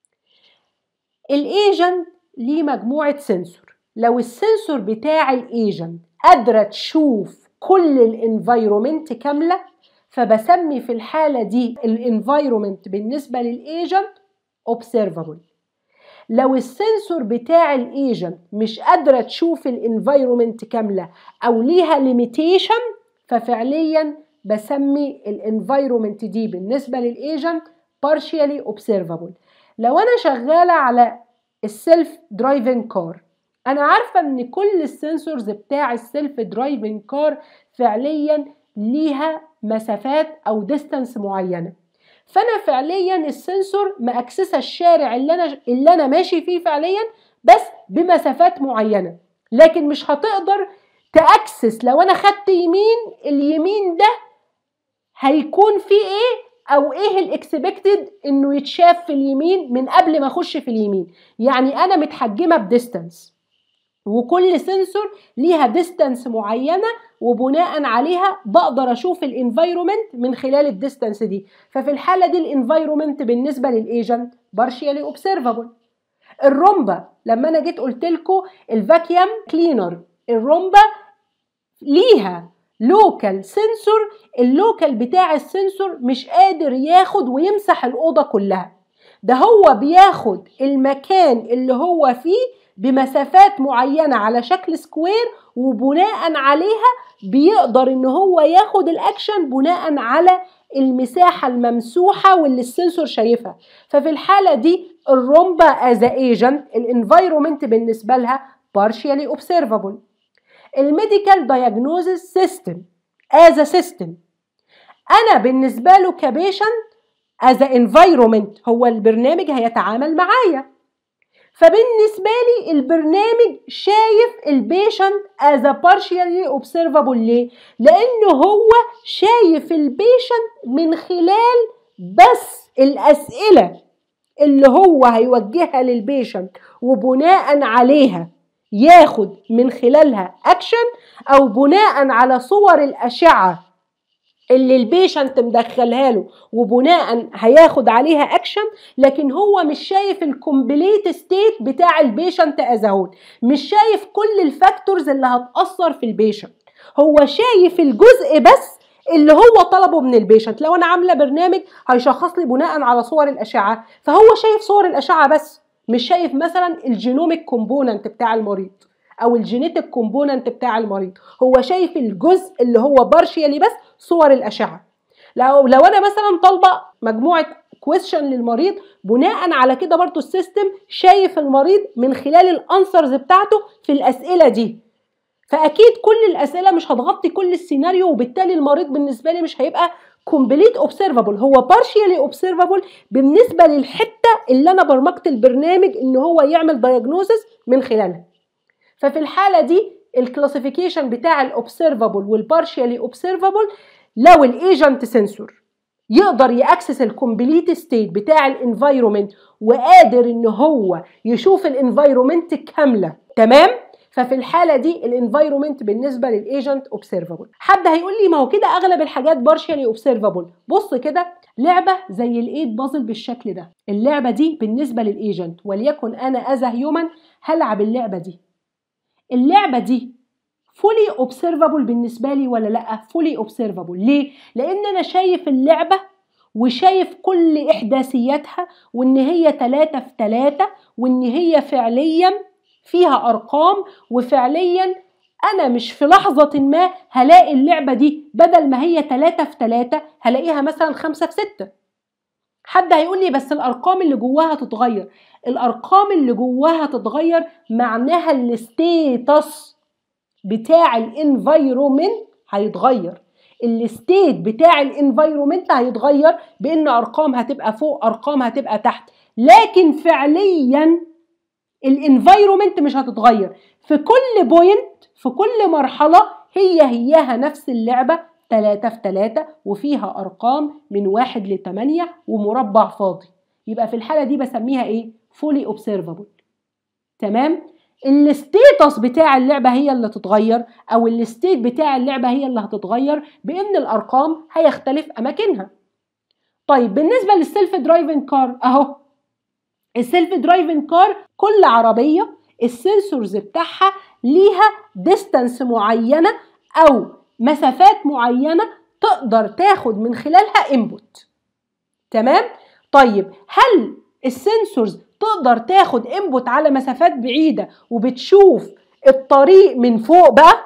الايجنت ليه مجموعة سنسور لو السنسور بتاع الايجنت قادرة تشوف كل الانفايرومنت كاملة فبسمي في الحالة دي الانفايرومنت بالنسبة للايجنت observable لو السنسور بتاع الايجنت مش قادرة تشوف الانفايرومنت كاملة او ليها ليميتيشن ففعليا بسمي الانفايرومنت دي بالنسبة للايجنت partially observable لو انا شغالة على السيلف درايفنج كار انا عارفة ان كل السنسورز بتاع السيلف درايفنج كار فعليا ليها مسافات او ديستانس معينة فانا فعليا السنسور مأكسسة الشارع اللي انا اللي انا ماشي فيه فعليا بس بمسافات معينة لكن مش هتقدر تأكسس لو انا خدت يمين اليمين ده هيكون فيه ايه او ايه الاكسبكتد انه يتشاف في اليمين من قبل ما اخش في اليمين يعني انا متحجمه بديستانس وكل سنسور ليها ديستانس معينه وبناء عليها بقدر اشوف الانفايرومنت من خلال الديستانس دي ففي الحاله دي الانفايرومنت بالنسبه للايجنت بارشيالي اوبسيرفابل الرومبا لما انا جيت قلت لكم الفاكيوم كلينر الرومبا ليها لوكال سنسور اللوكال بتاع السنسور مش قادر ياخد ويمسح الاوضه كلها ده هو بياخد المكان اللي هو فيه بمسافات معينة على شكل سكوير وبناء عليها بيقدر ان هو ياخد الاكشن بناء على المساحة الممسوحة واللي السنسور شايفها ففي الحالة دي الرومبا از ايجنت الانفايرومنت بالنسبة لها partially observable الميديكال دايجنوزيس سيستم از سيستم انا بالنسبة له كبيشنت as environment هو البرنامج هيتعامل معايا فبالنسبة لي البرنامج شايف البيشنت as a partially observable ليه؟ لأنه هو شايف البيشنت من خلال بس الأسئلة اللي هو هيوجهها للبيشنت وبناء عليها ياخد من خلالها اكشن او بناء على صور الاشعه اللي البيشنت مدخلها له وبناء هياخد عليها اكشن لكن هو مش شايف الكومبليت ستيت بتاع البيشنت ازهول مش شايف كل الفاكتورز اللي هتاثر في البيشنت هو شايف الجزء بس اللي هو طلبه من البيشنت لو انا عامله برنامج هيشخص لي بناء على صور الاشعه فهو شايف صور الاشعه بس مش شايف مثلا الجينوميك كومبوننت بتاع المريض او الجينيتك كومبوننت بتاع المريض هو شايف الجزء اللي هو بارشيالي بس صور الاشعه لو لو انا مثلا طالبه مجموعه كويشن للمريض بناء على كده برضو السيستم شايف المريض من خلال الانسرز بتاعته في الاسئله دي فاكيد كل الاسئله مش هتغطي كل السيناريو وبالتالي المريض بالنسبه لي مش هيبقى كومبليت اوبسيرفابل هو بارشيالي اوبسيرفابل بالنسبه للحته اللي انا برمجت البرنامج ان هو يعمل دايجنوزس من خلالها ففي الحاله دي الكلاسيفيكيشن بتاع الاوبسيرفابل والبارشيالي اوبسيرفابل لو الايجنت سنسور يقدر ياكسس الكومبليت ستيت بتاع الانفايرومنت وقادر ان هو يشوف الانفايرومنت كامله تمام ففي الحاله دي الانفايرومنت بالنسبه للايجنت اوبسيرفابل حد هيقول لي ما هو كده اغلب الحاجات بارشالي اوبسيرفابل بص كده لعبه زي الايد بازل بالشكل ده اللعبه دي بالنسبه للايجنت وليكن انا از هيومن هلعب اللعبه دي اللعبه دي فولي اوبسيرفابل بالنسبه لي ولا لا فولي اوبسيرفابل ليه لان انا شايف اللعبه وشايف كل احداثياتها وان هي 3 في 3 وان هي فعليا فيها ارقام وفعليا انا مش في لحظة ما هلاقي اللعبة دي بدل ما هي 3 في 3 هلاقيها مثلا 5 في 6 حد هيقول لي بس الارقام اللي جواها تتغير الارقام اللي جواها تتغير معناها الستيتس بتاع الانفايرومنت هيتغير الستيت بتاع الانفايرومنت هيتغير بان ارقام هتبقى فوق ارقام هتبقى تحت لكن فعليا الانفايرومنت مش هتتغير في كل بوينت في كل مرحلة هي هياها نفس اللعبة 3 في 3 وفيها أرقام من 1 ل 8 ومربع فاضي يبقى في الحالة دي بسميها إيه؟ فولي اوبسيرفابل تمام؟ الستيتس بتاع اللعبة هي اللي تتغير أو الستيت بتاع اللعبة هي اللي هتتغير بإن الأرقام هيختلف أماكنها طيب بالنسبة للسيلف درايفنج كار أهو السيلف درايفنج كار كل عربيه السنسورز بتاعها ليها ديستانس معينه او مسافات معينه تقدر تاخد من خلالها انبوت تمام طيب هل السنسورز تقدر تاخد انبوت على مسافات بعيده وبتشوف الطريق من فوق بقى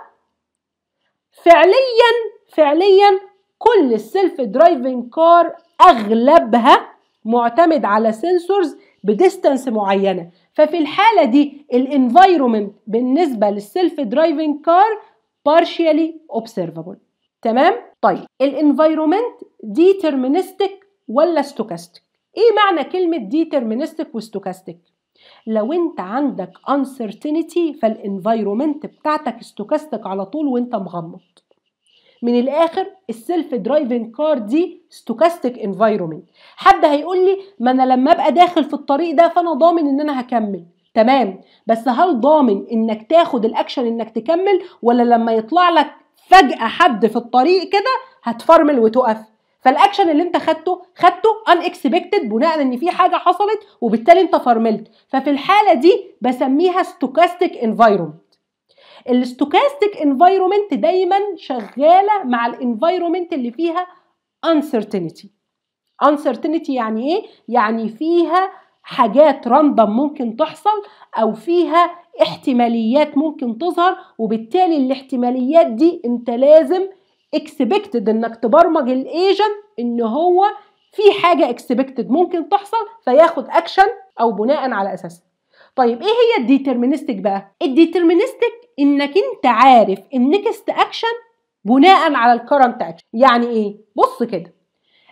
فعليا فعليا كل السيلف درايفنج كار اغلبها معتمد على سنسورز بديستانس معينه ففي الحاله دي الانفايرومنت بالنسبه للسيلف درايفنج كار partially observable تمام طيب الانفايرومنت ديترمينستيك ولا ستوكاستيك ايه معنى كلمه ديترمينستيك وستوكاستيك لو انت عندك uncertainty فالانفايرومنت بتاعتك ستوكاستيك على طول وانت مغمض من الاخر السيلف درايفنج كار دي ستوكاستيك انفايرومنت حد هيقول لي ما انا لما ابقى داخل في الطريق ده فانا ضامن ان انا هكمل تمام بس هل ضامن انك تاخد الاكشن انك تكمل ولا لما يطلع لك فجأة حد في الطريق كده هتفرمل وتقف فالاكشن اللي انت خدته خدته ان اكسبكتد بناء ان في حاجه حصلت وبالتالي انت فرملت ففي الحاله دي بسميها ستوكاستيك انفايرومنت الستوكاستيك انفايرومنت دايما شغاله مع الانفايرومنت اللي فيها uncertainty uncertainty يعني ايه يعني فيها حاجات راندم ممكن تحصل او فيها احتماليات ممكن تظهر وبالتالي الاحتماليات دي انت لازم اكسبكتد انك تبرمج الايجنت ان هو في حاجه اكسبكتد ممكن تحصل فياخد اكشن او بناء على اساسها طيب ايه هي الديترمينستيك بقى الديترمينستيك انك انت عارف النكست اكشن بناء على الكرنت اكشن يعني ايه بص كده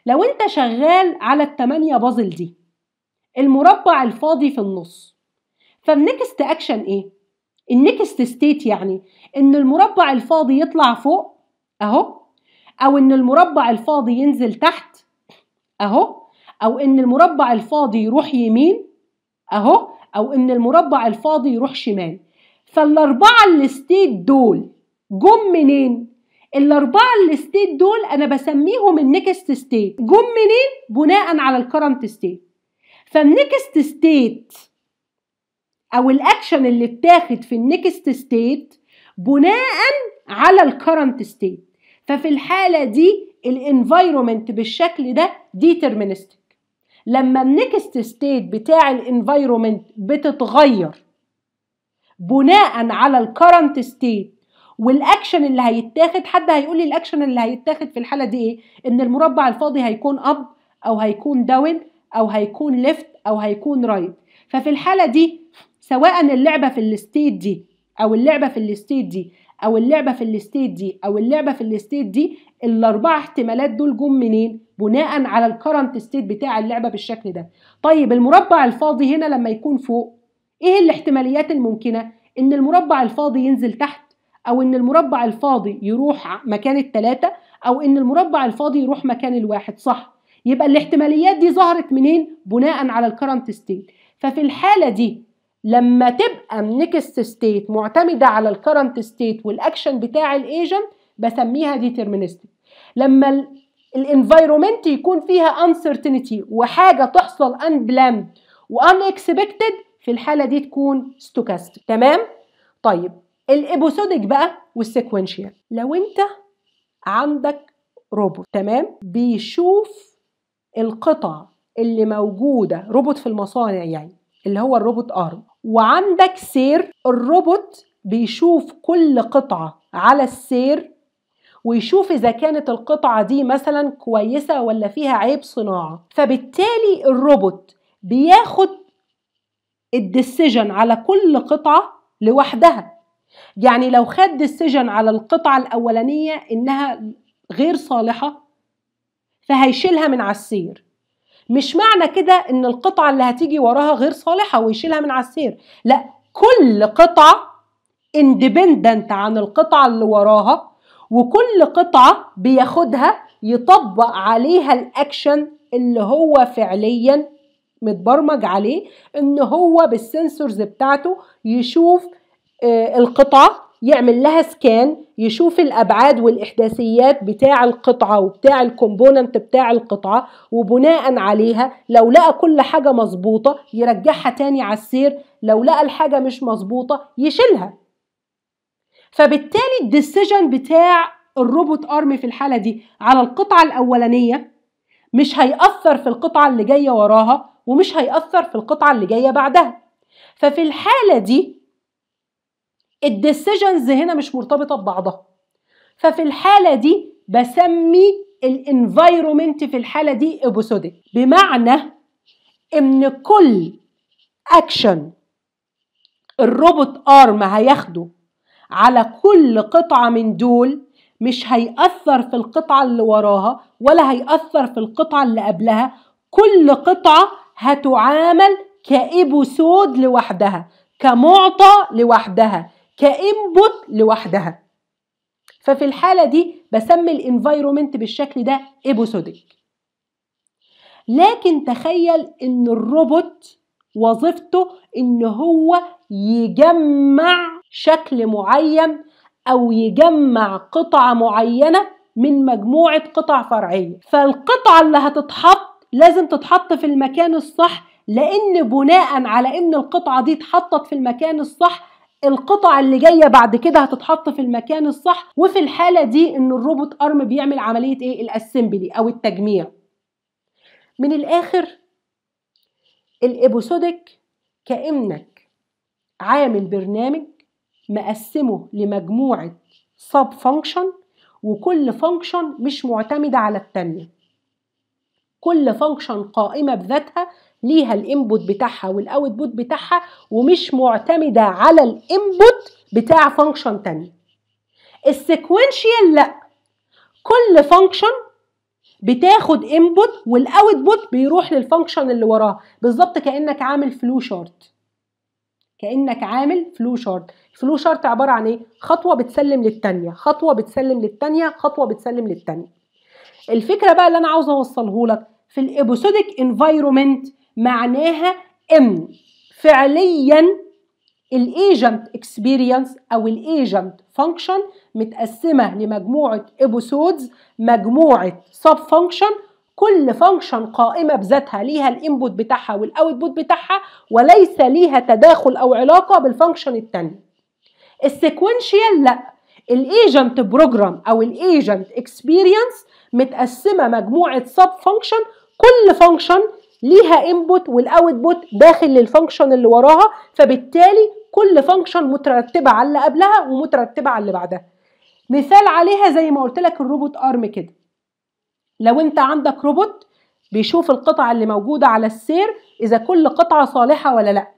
لو انت شغال على التمانية بازل دي المربع الفاضي في النص فالنكست اكشن ايه النكست ستيت يعني ان المربع الفاضي يطلع فوق اهو او ان المربع الفاضي ينزل تحت اهو او ان المربع الفاضي يروح يمين اهو او ان المربع الفاضي يروح شمال فالاربعه الستيت دول جم منين الاربعه الستيت دول انا بسميهم النكست ستيت جم منين بناء على الكرنت ستيت فالنكست ستيت او الاكشن اللي اتاخد في النكست ستيت بناء على الكرنت ستيت ففي الحاله دي الانفايرومنت بالشكل ده ديترمينستك لما النكست ستيت بتاع الانفايرومنت بتتغير بناء على الكرنت ستيت والاكشن اللي هيتاخد حد هيقول لي الاكشن اللي هيتاخد في الحاله دي ايه ان المربع الفاضي هيكون اب او هيكون داون او هيكون ليفت او هيكون رايت ففي الحاله دي سواء اللعبه في الستيت دي او اللعبه في الستيت دي او اللعبه في الستيت دي او اللعبه في الستيت دي الاربع احتمالات دول جم منين بناء على الكرنت ستيت بتاع اللعبه بالشكل ده طيب المربع الفاضي هنا لما يكون فوق ايه الاحتماليات الممكنه ان المربع الفاضي ينزل تحت او ان المربع الفاضي يروح مكان الثلاثه او ان المربع الفاضي يروح مكان الواحد صح يبقى الاحتماليات دي ظهرت منين بناء على الكرنت ستيت ففي الحاله دي لما تبقى النكست ستيت معتمده على الكرنت ستيت والاكشن بتاع الايجنت بسميها ديترمينستك لما الانفايرومنت يكون فيها uncertainty وحاجه تحصل unplanned وانكسبكتد في الحاله دي تكون ستوكاستيك تمام طيب الابوسودك بقى والسيكونشيال لو انت عندك روبوت تمام بيشوف القطع اللي موجوده روبوت في المصانع يعني اللي هو الروبوت ارم وعندك سير الروبوت بيشوف كل قطعه على السير ويشوف اذا كانت القطعه دي مثلا كويسه ولا فيها عيب صناعه فبالتالي الروبوت بياخد الديسيجن على كل قطعه لوحدها يعني لو خد ديسيجن على القطعه الاولانيه انها غير صالحه فهيشيلها من على السير مش معنى كده ان القطعه اللي هتيجي وراها غير صالحه ويشيلها من على السير لا كل قطعه اندبندنت عن القطعه اللي وراها وكل قطعه بياخدها يطبق عليها الاكشن اللي هو فعليا متبرمج عليه ان هو بالسنسورز بتاعته يشوف آه القطعه يعمل لها سكان يشوف الابعاد والاحداثيات بتاع القطعه وبتاع الكومبوننت بتاع القطعه وبناء عليها لو لقى كل حاجه مظبوطه يرجعها تاني على السير لو لقى الحاجه مش مظبوطه يشيلها فبالتالي الديسيجن بتاع الروبوت ارم في الحاله دي على القطعه الاولانيه مش هيأثر في القطعه اللي جايه وراها ومش هيأثر في القطعه اللي جايه بعدها ففي الحاله دي الديسيجنز هنا مش مرتبطه ببعضها ففي الحاله دي بسمي الانفايرومنت في الحاله دي ابوسوديك بمعنى ان كل اكشن الروبوت ارم هياخده على كل قطعه من دول مش هيأثر في القطعة اللي وراها ولا هيأثر في القطعة اللي قبلها كل قطعة هتعامل كإبوسود لوحدها كمعطى لوحدها كإنبوت لوحدها ففي الحالة دي بسمي الانفايرومنت بالشكل ده إبوسوديك لكن تخيل ان الروبوت وظيفته ان هو يجمع شكل معين او يجمع قطعة معينة من مجموعة قطع فرعية فالقطعة اللي هتتحط لازم تتحط في المكان الصح لان بناء على ان القطعة دي اتحطت في المكان الصح القطع اللي جايه بعد كده هتتحط في المكان الصح وفي الحاله دي ان الروبوت ارم بيعمل عمليه ايه الاسمبلي او التجميع من الاخر الابوسودك كانك عامل برنامج مقسمه لمجموعه سب فانكشن وكل فانكشن مش معتمده على التانيه كل فانكشن قائمه بذاتها ليها الانبوت بتاعها والاوتبوت بتاعها ومش معتمده على الانبوت بتاع فانكشن تاني السيكونشيال لا كل فانكشن بتاخد انبوت والاوتبوت بيروح للفانكشن اللي وراها بالظبط كانك عامل فلو شارت كانك عامل فلو شارت فلو شارت عباره عن ايه خطوه بتسلم للتانيه خطوه بتسلم للتانيه خطوه بتسلم للتانيه الفكره بقى اللي انا عاوزه اوصله لك في الابوسوديك انفايرومنت معناها ان فعليا الايجنت اكسبيرينس او الايجنت فانكشن متقسمه لمجموعه ابوسودز مجموعه سب فانكشن كل فانكشن قائمه بذاتها ليها الانبوت بتاعها والاوتبوت بتاعها وليس ليها تداخل او علاقه بالفانكشن الثانيه السيكونشيال لا الايجنت بروجرام او الايجنت اكسبيرينس متقسمه مجموعه سب فانكشن كل فانكشن ليها انبوت والاوتبوت داخل للفانكشن اللي وراها فبالتالي كل فانكشن مترتبه على اللي قبلها ومترتبه على اللي بعدها مثال عليها زي ما قلت لك الروبوت ارم كده لو انت عندك روبوت بيشوف القطع اللي موجوده على السير اذا كل قطعه صالحه ولا لا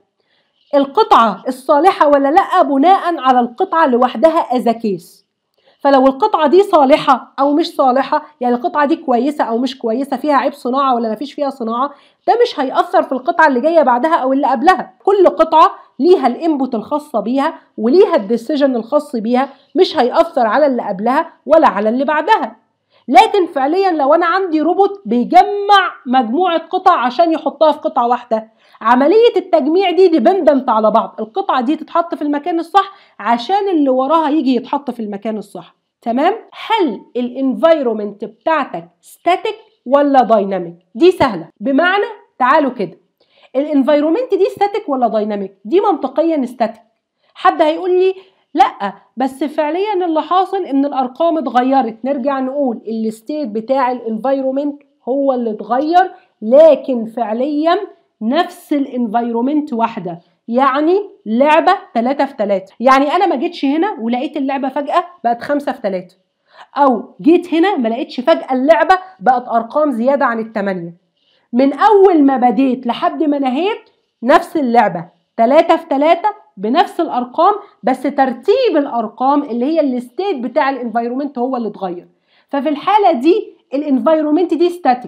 القطعه الصالحه ولا لا بناء على القطعه لوحدها از كيس فلو القطعه دي صالحه او مش صالحه يعني القطعه دي كويسه او مش كويسه فيها عيب صناعه ولا مفيش فيها صناعه ده مش هيأثر في القطعه اللي جايه بعدها او اللي قبلها كل قطعه ليها الانبوت الخاصه بيها وليها الديسيجن الخاص بيها مش هيأثر على اللي قبلها ولا على اللي بعدها لكن فعليا لو انا عندي روبوت بيجمع مجموعه قطع عشان يحطها في قطعه واحده عمليه التجميع دي ديبندنت على بعض القطعه دي تتحط في المكان الصح عشان اللي وراها يجي يتحط في المكان الصح تمام هل الانفايرومنت بتاعتك ستاتيك ولا دايناميك دي سهله بمعنى تعالوا كده الانفايرومنت دي ستاتيك ولا دايناميك دي منطقيا ستاتيك حد هيقول لي لا بس فعليا اللي حاصل ان الارقام اتغيرت نرجع نقول الستيت بتاع الانفايرومنت هو اللي اتغير لكن فعليا نفس الانفايرومنت واحده يعني لعبة 3 في 3 يعني أنا ما جيتش هنا ولقيت اللعبة فجأة بقت 5 في 3 أو جيت هنا ما لقيتش فجأة اللعبة بقت أرقام زيادة عن التمانية من أول ما بديت لحد ما نهيت نفس اللعبة 3 في 3 بنفس الأرقام بس ترتيب الأرقام اللي هي الستيت بتاع الانفايرومنت هو اللي اتغير ففي الحالة دي الانفايرومنت دي ستاتيك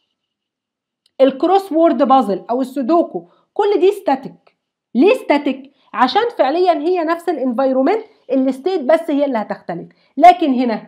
الكروس وورد بازل أو السودوكو كل دي ستاتيك ليه ستاتيك عشان فعليا هي نفس الانفايرومنت الستيت بس هي اللي هتختلف لكن هنا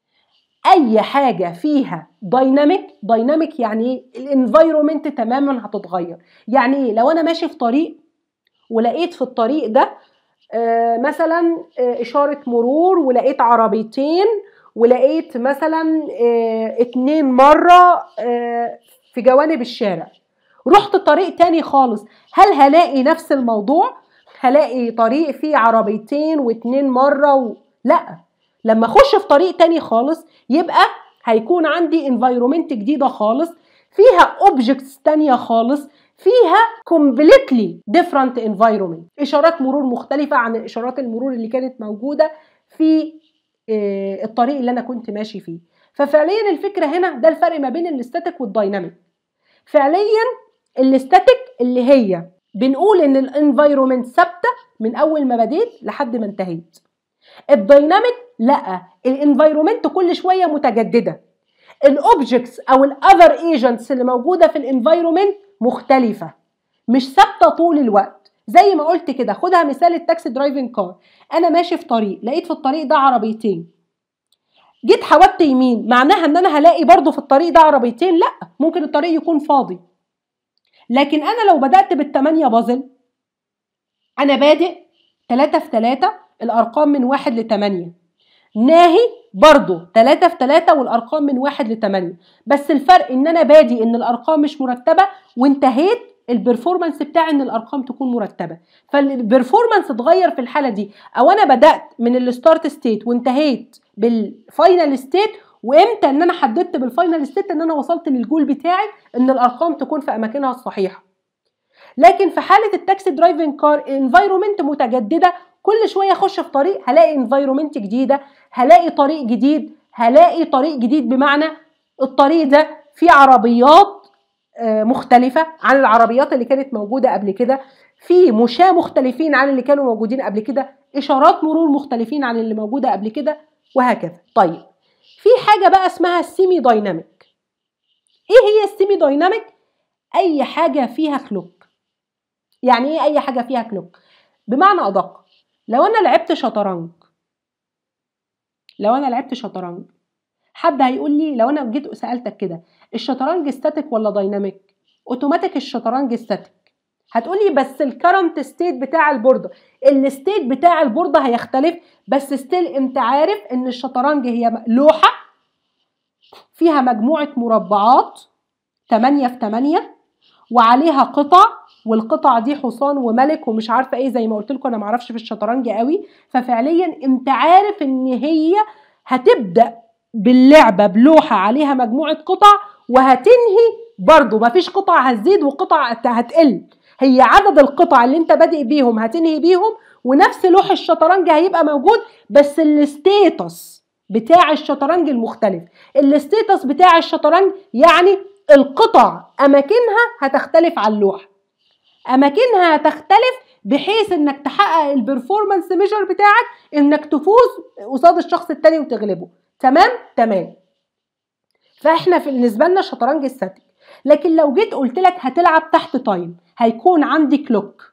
اي حاجه فيها دايناميك دايناميك يعني ايه الانفايرومنت تماما هتتغير يعني ايه لو انا ماشي في طريق ولقيت في الطريق ده آه مثلا آه اشاره مرور ولقيت عربيتين ولقيت مثلا آه اتنين مره آه في جوانب الشارع رحت طريق تاني خالص هل هلاقي نفس الموضوع هلاقي طريق فيه عربيتين واتنين مرة و... لا لما اخش في طريق تاني خالص يبقى هيكون عندي انفايرومنت جديدة خالص فيها اوبجكتس تانية خالص فيها completely different environment اشارات مرور مختلفة عن اشارات المرور اللي كانت موجودة في الطريق اللي انا كنت ماشي فيه ففعليا الفكرة هنا ده الفرق ما بين الاستاتيك والدايناميك فعليا الاستاتيك اللي هي بنقول ان الانفايرومنت ثابته من اول ما بديت لحد ما انتهيت الدايناميك لا الانفايرومنت كل شويه متجدده الاوبجكتس او الاذر ايجنتس اللي موجوده في الانفايرومنت مختلفه مش ثابته طول الوقت زي ما قلت كده خدها مثال التاكسي درايفنج كار انا ماشي في طريق لقيت في الطريق ده عربيتين جيت حودت يمين معناها ان انا هلاقي برضو في الطريق ده عربيتين لا ممكن الطريق يكون فاضي لكن انا لو بدات بالثمانيه بازل انا بادئ 3 في 3 الارقام من 1 ل 8 ناهي برضو 3 في 3 والارقام من 1 ل 8 بس الفرق ان انا بادي ان الارقام مش مرتبه وانتهيت البرفورمانس بتاعي ان الارقام تكون مرتبه فالبرفورمانس اتغير في الحاله دي او انا بدات من الستارت ستيت وانتهيت بالفاينل ستيت وامتى ان انا حددت بالفاينل ستيت ان انا وصلت للجول بتاعي ان الارقام تكون في اماكنها الصحيحه لكن في حاله التاكسي درايفنج كار انفايرومنت متجدده كل شويه اخش في طريق هلاقي انفايرومنت جديده هلاقي طريق جديد هلاقي طريق جديد بمعنى الطريق ده فيه عربيات مختلفة عن العربيات اللي كانت موجودة قبل كده في مشاة مختلفين عن اللي كانوا موجودين قبل كده إشارات مرور مختلفين عن اللي موجودة قبل كده وهكذا طيب في حاجة بقى اسمها السيمي دايناميك ايه هي السيمي دايناميك اي حاجه فيها كلوك يعني ايه اي حاجه فيها كلوك بمعنى ادق لو انا لعبت شطرنج لو انا لعبت شطرنج حد هيقول لي لو انا جيت سالتك كده الشطرنج ستاتيك ولا دايناميك اوتوماتيك الشطرنج ستاتيك هتقول لي بس الكرنت ستيت بتاع البورده الستيت بتاع البورده هيختلف بس ستيل انت عارف ان الشطرنج هي لوحه فيها مجموعه مربعات 8 في 8 وعليها قطع والقطع دي حصان وملك ومش عارفه ايه زي ما قلت لكم انا معرفش في الشطرنج قوي ففعليا انت عارف ان هي هتبدا باللعبه بلوحه عليها مجموعه قطع وهتنهي برضه مفيش قطع هتزيد وقطع هتقل هي عدد القطع اللي انت بادئ بيهم هتنهي بيهم ونفس لوح الشطرنج هيبقى موجود بس الستيتس بتاع الشطرنج المختلف الستيتس بتاع الشطرنج يعني القطع اماكنها هتختلف عن اللوحه اماكنها هتختلف بحيث انك تحقق البرفورمانس ميجر بتاعك انك تفوز قصاد الشخص التاني وتغلبه تمام تمام فاحنا في بالنسبه لنا شطرنج الستاتيك لكن لو جيت قلت لك هتلعب تحت تايم هيكون عندي كلوك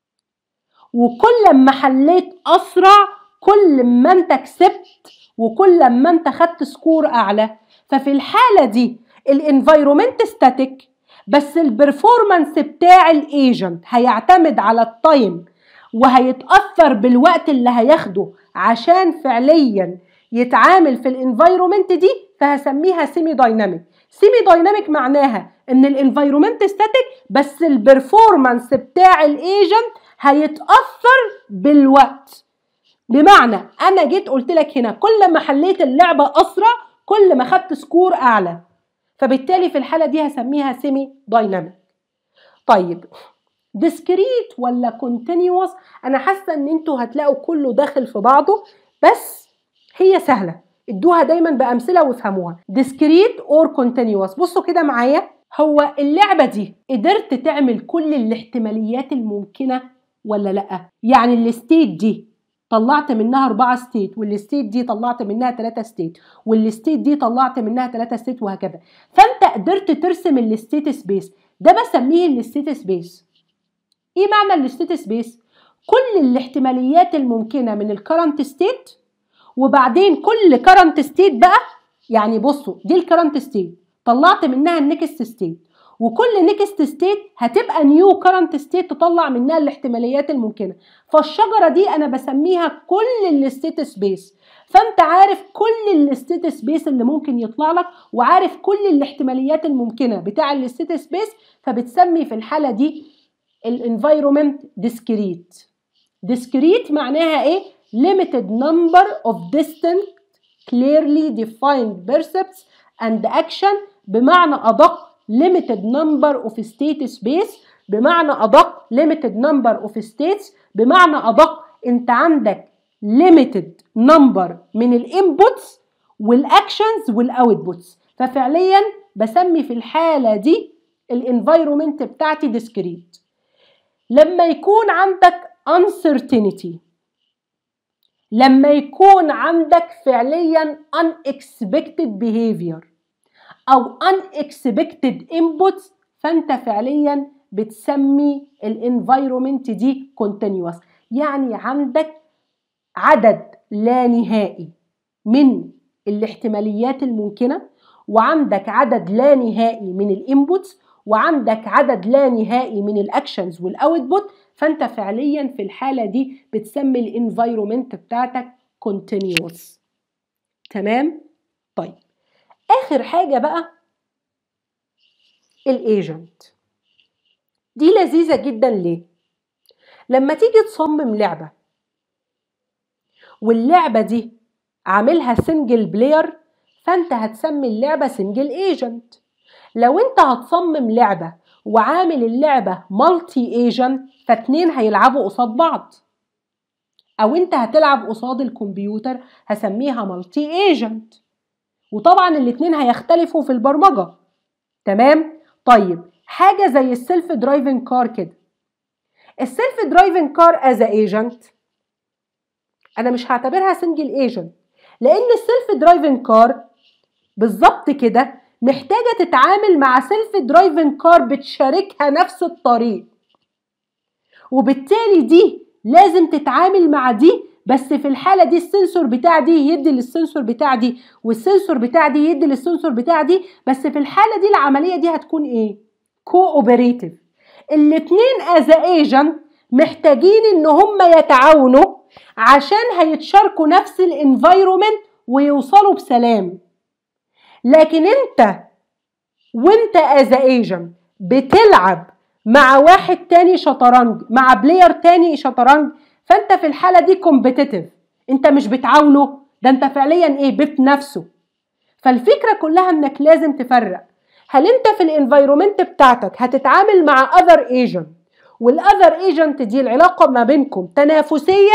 وكل ما حليت اسرع كل ما انت كسبت وكل ما انت خدت سكور اعلى ففي الحاله دي الانفايرومنت ستاتيك بس البرفورمانس بتاع الايجنت هيعتمد على التايم وهيتاثر بالوقت اللي هياخده عشان فعليا يتعامل في الانفايرومنت دي فهسميها سيمي دايناميك سيمي دايناميك معناها ان الانفايرومنت ستاتيك بس البرفورمانس بتاع الايجنت هيتاثر بالوقت بمعنى انا جيت قلت لك هنا كل ما حليت اللعبه اسرع كل ما خدت سكور اعلى فبالتالي في الحاله دي هسميها سيمي دايناميك طيب ديسكريت ولا كونتينيوس انا حاسه ان انتوا هتلاقوا كله داخل في بعضه بس هي سهله ادوها دايما بامثله وافهموها ديسكريت اور كونتينيوس بصوا كده معايا هو اللعبه دي قدرت تعمل كل الاحتماليات الممكنه ولا لا يعني الستيت دي طلعت منها أربعة ستيت والستيت دي طلعت منها ثلاثة ستيت والستيت دي طلعت منها ثلاثة ستيت وهكذا فأنت قدرت ترسم الستيت سبيس ده بسميه الستيت سبيس ايه معنى الستيت سبيس كل الاحتماليات الممكنة من الكرنت ستيت وبعدين كل كرنت ستيت بقى يعني بصوا دي الكرنت ستيت طلعت منها النكست ستيت وكل نيكست ستيت هتبقى نيو كرنت ستيت تطلع منها الاحتماليات الممكنه فالشجره دي انا بسميها كل الستيت سبيس فانت عارف كل الستيت سبيس اللي ممكن يطلع لك وعارف كل الاحتماليات الممكنه بتاع الستيت سبيس فبتسمي في الحاله دي الانفايرومنت ديسكريت ديسكريت معناها ايه limited number of distinct clearly defined percepts and action بمعنى ادق limited number of state space بمعنى أدق limited number of states بمعنى أدق أنت عندك limited number من الانبوتس والاكشنز والاوتبوتس ففعليا بسمي في الحالة دي الانفايرومنت بتاعتي ديسكريت لما يكون عندك uncertainty لما يكون عندك فعليا unexpected behavior او unexpected inputs فانت فعليا بتسمي الانفايرومنت دي continuous يعني عندك عدد لا نهائي من الاحتماليات الممكنه وعندك عدد لا نهائي من الانبوتس وعندك عدد لا نهائي من الاكشنز والاوتبوت فانت فعليا في الحاله دي بتسمي الانفايرومنت بتاعتك continuous تمام طيب اخر حاجه بقى الايجنت دي لذيذه جدا ليه لما تيجي تصمم لعبه واللعبه دي عاملها سنجل بلاير فانت هتسمي اللعبه سنجل ايجنت لو انت هتصمم لعبه وعامل اللعبه مالتي ايجنت فاتنين هيلعبوا قصاد بعض او انت هتلعب قصاد الكمبيوتر هسميها مالتي ايجنت وطبعا الاتنين هيختلفوا في البرمجه تمام طيب حاجه زي السيلف درايفنج كار كده السيلف درايفنج كار از ايجنت انا مش هعتبرها سنجل ايجنت لان السيلف درايفنج كار بالظبط كده محتاجه تتعامل مع سيلف درايفنج كار بتشاركها نفس الطريق وبالتالي دي لازم تتعامل مع دي بس في الحاله دي السنسور بتاع دي يدي للسنسور بتاع دي والسنسور بتاع دي يدي للسنسور بتاع دي بس في الحاله دي العمليه دي هتكون ايه كو اوبريتيف الاتنين از ايجنت محتاجين ان هم يتعاونوا عشان هيتشاركوا نفس الانفايرومنت ويوصلوا بسلام لكن انت وانت از ايجنت بتلعب مع واحد تاني شطرنج مع بلاير تاني شطرنج فانت في الحاله دي كومبيتيتيف انت مش بتعاونه ده انت فعليا ايه بتنافسه فالفكره كلها انك لازم تفرق هل انت في الانفايرومنت بتاعتك هتتعامل مع اذر ايجنت والاذر ايجنت دي العلاقه ما بينكم تنافسيه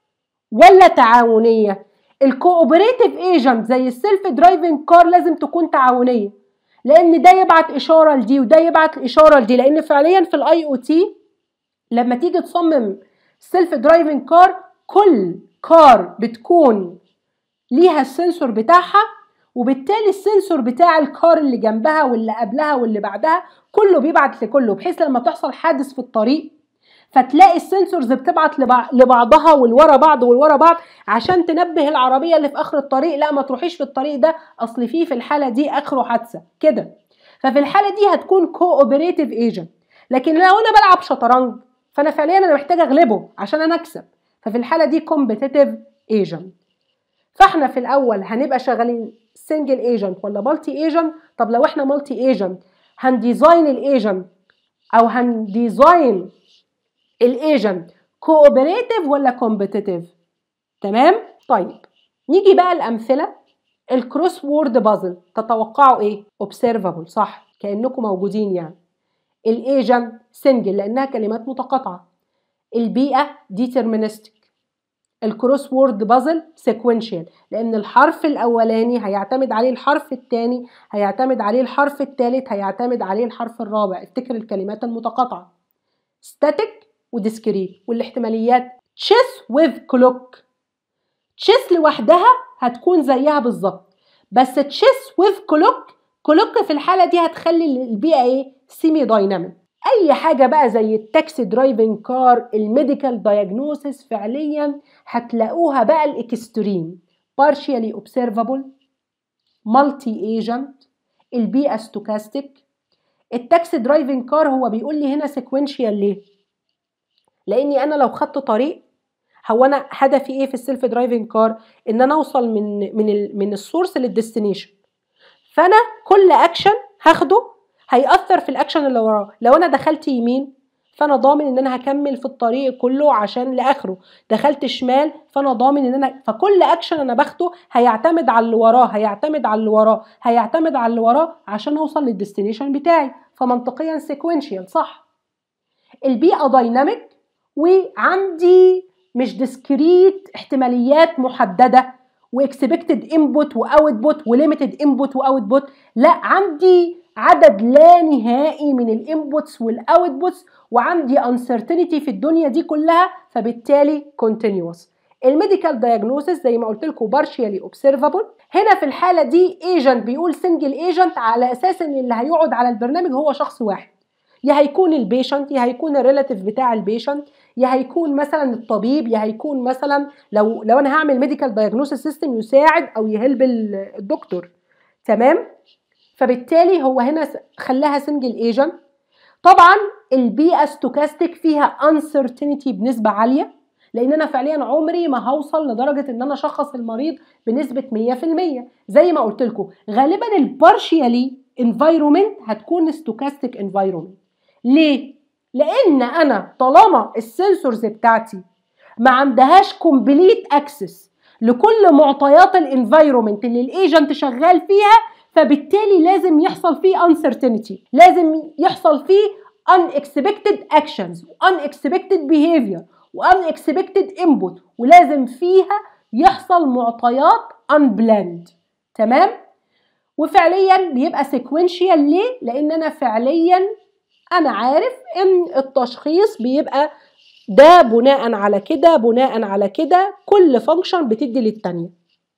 ولا تعاونيه الكوبريتيف ايجنت زي السيلف درايفنج كار لازم تكون تعاونيه لان ده يبعت اشاره لدي وده يبعت اشاره لدي لان فعليا في الاي او تي لما تيجي تصمم سيلف درايفنج كار كل كار بتكون ليها السنسور بتاعها وبالتالي السنسور بتاع الكار اللي جنبها واللي قبلها واللي بعدها كله بيبعت لكله بحيث لما تحصل حادث في الطريق فتلاقي السنسورز بتبعت لبعضها والورا بعض والورا بعض عشان تنبه العربيه اللي في اخر الطريق لا ما تروحيش في الطريق ده اصل فيه في الحاله دي اخره حادثه كده ففي الحاله دي هتكون كوبريتيف ايجنت لكن لو انا بلعب شطرنج فانا فعليا انا محتاج اغلبه عشان انا اكسب ففي الحاله دي كومبيتيتيف ايجنت فاحنا في الاول هنبقى شغالين سنجل ايجنت ولا مالتي ايجنت طب لو احنا مالتي ايجنت هنديزاين الايجنت او هنديزاين الايجنت كوبريتيف ولا كومبيتيتيف تمام طيب نيجي بقى الامثله الكروس وورد بازل تتوقعوا ايه اوبسيرفابل صح كانكم موجودين يعني الايجنت سنجل لانها كلمات متقاطعه البيئه ديترمينستيك الكروس وورد بازل سيكوينشال لان الحرف الاولاني هيعتمد عليه الحرف الثاني هيعتمد عليه الحرف الثالث هيعتمد عليه الحرف الرابع افتكر الكلمات المتقاطعه ستاتيك وديسكريت والاحتماليات تشيس وذ كلوك تشيس لوحدها هتكون زيها بالظبط بس تشيس وذ كلوك كلوك في الحاله دي هتخلي البيئه ايه سيمي دايناميك اي حاجه بقى زي التاكسي درايفنج كار الميديكال دايجنوسيس فعليا هتلاقوها بقى الاكستريم partially observable مالتي ايجنت البيئه ستوكاستيك التاكسي درايفنج كار هو بيقول لي هنا سيكوينشال ليه لاني انا لو خدت طريق هو انا هدفي ايه في السيلف درايفنج كار ان انا اوصل من من ال من السورس للديستنيشن فانا كل اكشن هاخده هيأثر في الاكشن اللي وراه لو انا دخلت يمين فانا ضامن ان انا هكمل في الطريق كله عشان لاخره دخلت شمال فانا ضامن ان انا فكل اكشن انا باخده هيعتمد على اللي وراه هيعتمد على اللي وراه هيعتمد على اللي وراه عشان اوصل للديستنيشن بتاعي فمنطقيا سيكوينشال صح البيئه دايناميك وعندي مش ديسكريت احتماليات محدده واكسبكتد انبوت واوتبوت وليميتد انبوت واوتبوت لا عندي عدد لا نهائي من الانبوتس والاوتبوتس وعندي uncertainty في الدنيا دي كلها فبالتالي continuous الميديكال دايجنوسيس زي ما قلت لكم بارشيالي اوبسيرفابل هنا في الحاله دي ايجنت بيقول سنجل ايجنت على اساس ان اللي هيقعد على البرنامج هو شخص واحد يا هيكون البيشنت يا هيكون الريلاتيف بتاع البيشنت يا هيكون مثلا الطبيب يا هيكون مثلا لو لو انا هعمل ميديكال دايجنوسيس سيستم يساعد او يهلب الدكتور تمام فبالتالي هو هنا خلاها سنجل ايجنت طبعا البيئه ستوكاستيك فيها انسرتينتي بنسبه عاليه لان انا فعليا عمري ما هوصل لدرجه ان انا اشخص المريض بنسبه 100% زي ما قلت لكم غالبا البارشيالي انفايرومنت هتكون ستوكاستيك انفايرومنت ليه لان انا طالما السنسورز بتاعتي ما عندهاش كومبليت اكسس لكل معطيات الانفايرومنت اللي الايجنت شغال فيها فبالتالي لازم يحصل فيه uncertainty لازم يحصل فيه unexpected actions unexpected behavior unexpected input ولازم فيها يحصل معطيات unplanned تمام وفعليا بيبقى sequential ليه لان انا فعليا انا عارف ان التشخيص بيبقى ده بناء على كده بناء على كده كل فانكشن بتدي للتانية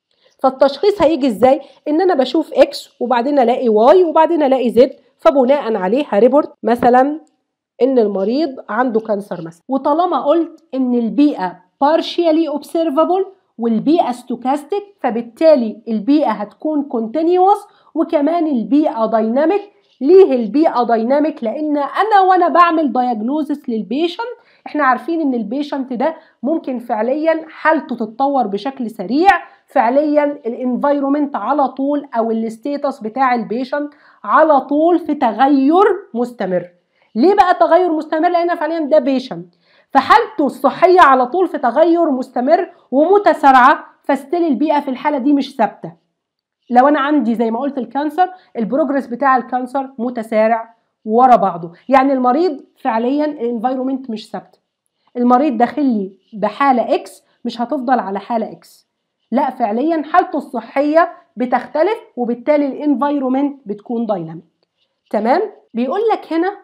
فالتشخيص هيجي ازاي ان انا بشوف اكس وبعدين الاقي واي وبعدين الاقي زد فبناء عليه هريبورت مثلا ان المريض عنده كانسر مثلا وطالما قلت ان البيئه partially observable والبيئه ستوكاستيك فبالتالي البيئه هتكون continuous وكمان البيئه دايناميك ليه البيئه دايناميك لان انا وانا بعمل دايجنوزس للبيشنت احنا عارفين ان البيشنت ده ممكن فعليا حالته تتطور بشكل سريع فعليا الانفايرومنت على طول او الستيتس بتاع البيشنت على طول في تغير مستمر ليه بقى تغير مستمر لان فعليا ده بيشنت فحالته الصحيه على طول في تغير مستمر ومتسارعه فستيل البيئه في الحاله دي مش ثابته لو انا عندي زي ما قلت الكانسر البروجرس بتاع الكانسر متسارع ورا بعضه يعني المريض فعليا الانفايرومنت مش ثابته المريض داخل لي بحاله اكس مش هتفضل على حاله اكس لا فعليا حالته الصحيه بتختلف وبالتالي الانفايرومنت بتكون دايناميك تمام بيقول لك هنا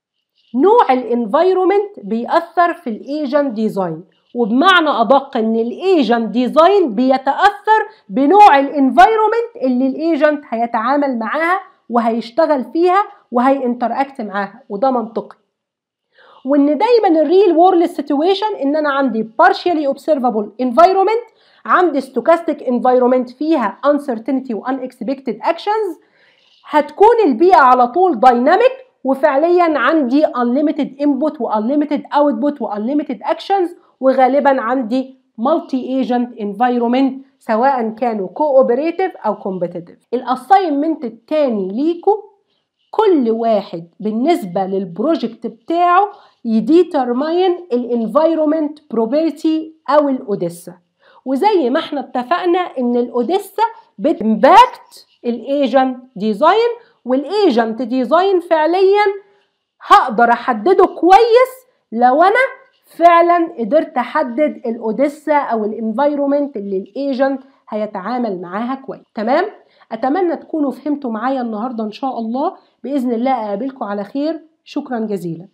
نوع الانفايرومنت بيأثر في الايجنت ديزاين وبمعنى ادق ان الايجنت ديزاين بيتاثر بنوع الانفايرومنت اللي الايجنت هيتعامل معاها وهيشتغل فيها وهينتراكت معاها وده منطقي وان دايما الريل وورلد سيتويشن ان انا عندي partially observable environment عندي stochastic environment فيها uncertainty و unexpected actions هتكون البيئة على طول دايناميك وفعليا عندي unlimited input و unlimited output و unlimited actions وغالبا عندي multi agent environment سواء كانوا cooperative او competitive الاساينمنت التاني ليكو كل واحد بالنسبة للبروجكت بتاعه يديترمين الانفايرومنت بروبرتي او الاوديسا وزي ما احنا اتفقنا ان الاوديسا بتمباكت الايجنت ديزاين والايجنت ديزاين فعليا هقدر احدده كويس لو انا فعلا قدرت احدد الاوديسا او الانفايرومنت اللي الايجنت هيتعامل معاها كويس تمام اتمنى تكونوا فهمتوا معايا النهارده ان شاء الله باذن الله اقابلكم على خير شكرا جزيلا